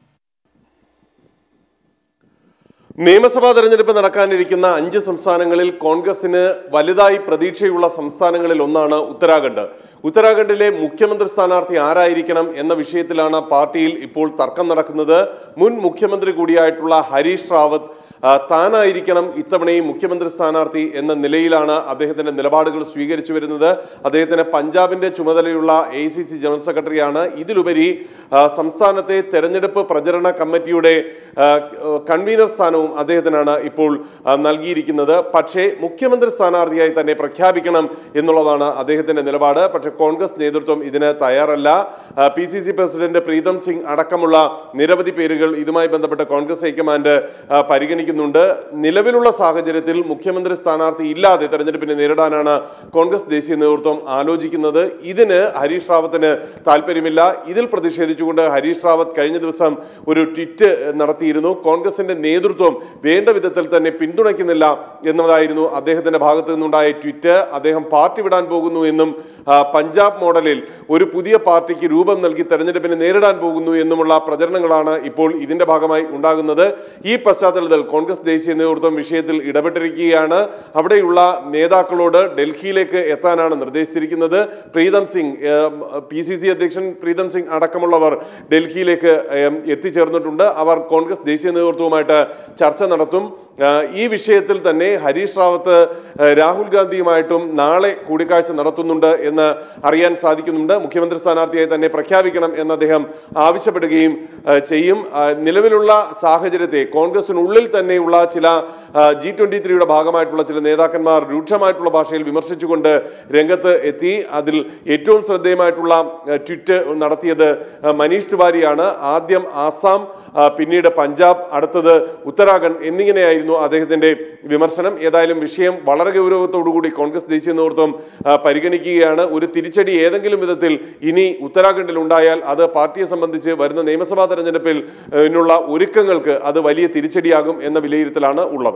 നിയമസഭാ തെരഞ്ഞെടുപ്പ് നടക്കാനിരിക്കുന്ന അഞ്ച് സംസ്ഥാനങ്ങളിൽ കോൺഗ്രസിന് വലുതായി പ്രതീക്ഷയുള്ള സംസ്ഥാനങ്ങളിൽ ഒന്നാണ് ഉത്തരാഖണ്ഡ് ഉത്തരാഖണ്ഡിലെ മുഖ്യമന്ത്രി സ്ഥാനാർത്ഥി ആരായിരിക്കണം എന്ന വിഷയത്തിലാണ് പാർട്ടിയിൽ ഇപ്പോൾ തർക്കം നടക്കുന്നത് മുൻ മുഖ്യമന്ത്രി കൂടിയായിട്ടുള്ള ഹരീഷ് റാവത്ത് ആ, താനായിരിക്കണം ഇത്തവണയും മുഖ്യമന്ത്രി സ്ഥാനാർത്ഥി എന്ന നിലയിലാണ് അദ്ദേഹത്തിന്റെ നിലപാടുകൾ സ്വീകരിച്ചു വരുന്നത് അദ്ദേഹത്തിന് പഞ്ചാബിന്റെ ചുമതലയുള്ള എ സി സി ജനറൽ സെക്രട്ടറിയാണ് ഇതിലുപരി ആ, സംസ്ഥാനത്തെ തെരഞ്ഞെടുപ്പ് പ്രചരണ കമ്മിറ്റിയുടെ ആ, കൺവീനർ സ്ഥാനവും അദ്ദേഹത്തിനാണ് ഇപ്പോൾ ആ, നൽകിയിരിക്കുന്നത് പക്ഷേ മുഖ്യമന്ത്രി സ്ഥാനാർത്ഥിയായി തന്നെ പ്രഖ്യാപിക്കണം എന്നുള്ളതാണ് അദ്ദേഹത്തിന്റെ നിലപാട് പക്ഷേ കോൺഗ്രസ് നേതൃത്വം ഇതിന് തയ്യാറല്ല P C C president Pritam Singh അടക്കമുള്ള നിരവധി പേരുകൾ ഇതുമായി ബന്ധപ്പെട്ട് കോൺഗ്രസ് ഹൈക്കമാൻഡ് ആ, പരിഗണിക്കുന്നുണ്ട് നിലവിലുള്ള സാഹചര്യത്തിൽ മുഖ്യമന്ത്രി സ്ഥാനാർത്ഥി ഇല്ലാതെ തെരഞ്ഞെടുപ്പിനെ നേരിടാനാണ് കോൺഗ്രസ് ദേശീയ നേതൃത്വം ആലോചിക്കുന്നത് ഇതിന് ഹരീഷ് റാവത്തിന് താല്പര്യമില്ല ഇതിൽ പ്രതിഷേധിച്ചുകൊണ്ട് ഹരീഷ് റാവത്ത് കഴിഞ്ഞ ദിവസം ഒരു ട്വിറ്റ് നടത്തിയിരുന്നു കോൺഗ്രസിന്റെ നേതൃത്വം വേണ്ട വിധത്തിൽ തന്നെ പിന്തുണയ്ക്കുന്നില്ല എന്നതായിരുന്നു അദ്ദേഹത്തിന്റെ ഭാഗത്തു നിന്നുണ്ടായ ട്വിറ്റ് അദ്ദേഹം പാർട്ടി വിടാൻ പോകുന്നു എന്നും ആ, പഞ്ചാബ് മോഡലിൽ ഒരു പുതിയ പാർട്ടിക്ക് രൂപം നൽകി തെരഞ്ഞെടുപ്പിനെ നേരിടാൻ പോകുന്നു എന്നുമുള്ള പ്രചരണങ്ങളാണ് ഇപ്പോൾ ഇതിന്റെ ഭാഗമായി ഉണ്ടാകുന്നത് ഈ പശ്ചാത്തലത്തിൽ കോൺഗ്രസ് ദേശീയ നേതൃത്വം വിഷയത്തിൽ ഇടപെട്ടിരിക്കുകയാണ് അവിടെയുള്ള നേതാക്കളോട് ഡൽഹിയിലേക്ക് എത്താനാണ് നിർദ്ദേശിച്ചിരിക്കുന്നത് Pritam Singh P C C അധ്യക്ഷൻ പ്രീതം സിംഗ് അടക്കമുള്ളവർ ഡൽഹിയിലേക്ക് ഏം, എത്തിച്ചേർന്നിട്ടുണ്ട് അവർ കോൺഗ്രസ് ദേശീയ നേതൃത്വവുമായിട്ട് ചർച്ച നടത്തും ആ, ഈ വിഷയത്തിൽ തന്നെ ഹരീഷ് റാവത്ത് ആ, രാഹുൽ ഗാന്ധിയുമായിട്ടും നാളെ കൂടിക്കാഴ്ച നടത്തുന്നുണ്ട് എന്ന് അറിയാൻ സാധിക്കുന്നുണ്ട് മുഖ്യമന്ത്രി സ്ഥാനാർത്ഥിയായി തന്നെ പ്രഖ്യാപിക്കണം എന്ന് അദ്ദേഹം ആവശ്യപ്പെടുകയും ആ, ചെയ്യും ആ, നിലവിലുള്ള സാഹചര്യത്തെ കോൺഗ്രസിനുള്ളിൽ തന്നെയുള്ള ചില ജി ട്വന്റി ത്രീയുടെ ഭാഗമായിട്ടുള്ള ചില നേതാക്കന്മാർ രൂക്ഷമായിട്ടുള്ള ഭാഷയിൽ വിമർശിച്ചുകൊണ്ട് രംഗത്ത് എത്തി അതിൽ ഏറ്റവും ശ്രദ്ധേയമായിട്ടുള്ള ആ, ട്വിറ്റ് നടത്തിയത് ആ, മനീഷ് തിവാരിയാണ് ആദ്യം ആസാം ആ, പിന്നീട് പഞ്ചാബ് അടുത്തത് ഉത്തരാഖണ്ഡ് എന്നിങ്ങനെയായിരുന്നു അദ്ദേഹത്തിന്റെ വിമർശനം ഏതായാലും വിഷയം വളരെ ഗൗരവത്തോടുകൂടി കോൺഗ്രസ് ദേശീയ നേതൃത്വം ആ, പരിഗണിക്കുകയാണ് ഒരു തിരിച്ചടി ഏതെങ്കിലും വിധത്തിൽ ഇനി ഉത്തരാഖണ്ഡിൽ ഉണ്ടായാൽ അത് പാർട്ടിയെ സംബന്ധിച്ച് വരുന്ന നിയമസഭാ തെരഞ്ഞെടുപ്പിൽ നുള്ള ഒരുക്കങ്ങൾക്ക് അത് വലിയ തിരിച്ചടിയാകും എന്ന വിലയിരുത്തലാണ് ഉള്ളത്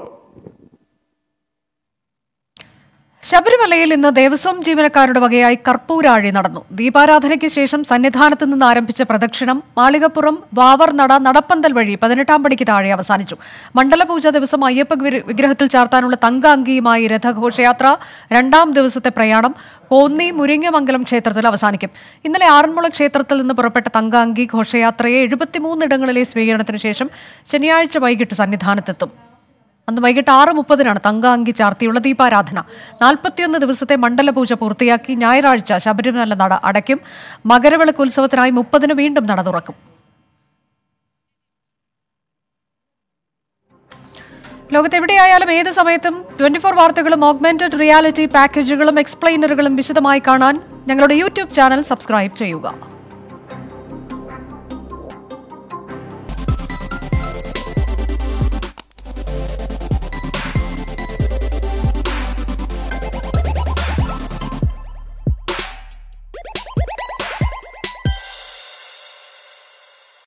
ശബരിമലയിൽ ഇന്ന് ദേവസ്വം ജീവനക്കാരുടെ വകയായി കർപ്പൂരാഴി നടന്നു ദീപാരാധനയ്ക്ക് ശേഷം സന്നിധാനത്ത് നിന്ന് ആരംഭിച്ച പ്രദക്ഷിണം മാളികപ്പുറം വാവർ നട നടപ്പന്തൽ വഴി പതിനെട്ടാം പടിക്ക് താഴെ അവസാനിച്ചു മണ്ഡലപൂജ ദിവസം അയ്യപ്പ വിര- വിഗ്രഹത്തിൽ ചാർത്താനുള്ള തങ്ക അങ്കിയുമായി രഥഘോഷയാത്ര രണ്ടാം ദിവസത്തെ പ്രയാണം കോന്നി മുരിങ്ങമംഗലം ക്ഷേത്രത്തിൽ അവസാനിക്കും ഇന്നലെ ആറന്മുള ക്ഷേത്രത്തിൽ നിന്ന് പുറപ്പെട്ട തങ്ക അങ്കി ഘോഷയാത്രയെ എഴുപത്തിമൂന്നിടങ്ങളിലെ സ്വീകരണത്തിന് ശേഷം ശനിയാഴ്ച വൈകിട്ട് സന്നിധാനത്തെത്തും അന്ന് വൈകിട്ട് ആറ് മുപ്പതിനാണ് തങ്കാങ്കി ചാർത്തിയുള്ള ദീപാരാധന നാൽപ്പത്തിയൊന്ന് ദിവസത്തെ മണ്ഡലപൂജ പൂർത്തിയാക്കി ഞായറാഴ്ച ശബരിമല നട അടയ്ക്കും മകരവിളക്ക് ഉത്സവത്തിനായി മുപ്പതിന് വീണ്ടും നട തുറക്കും ലോകത്തെവിടെയായാലും ഏത് സമയത്തും ട്വന്റി ഫോർ വാർത്തകളും ഓഗ്മെന്റഡ് റിയാലിറ്റി പാക്കേജുകളും എക്സ്പ്ലെയിനറുകളും വിശദമായി കാണാൻ ഞങ്ങളുടെ യൂട്യൂബ് ചാനൽ സബ്സ്ക്രൈബ് ചെയ്യുക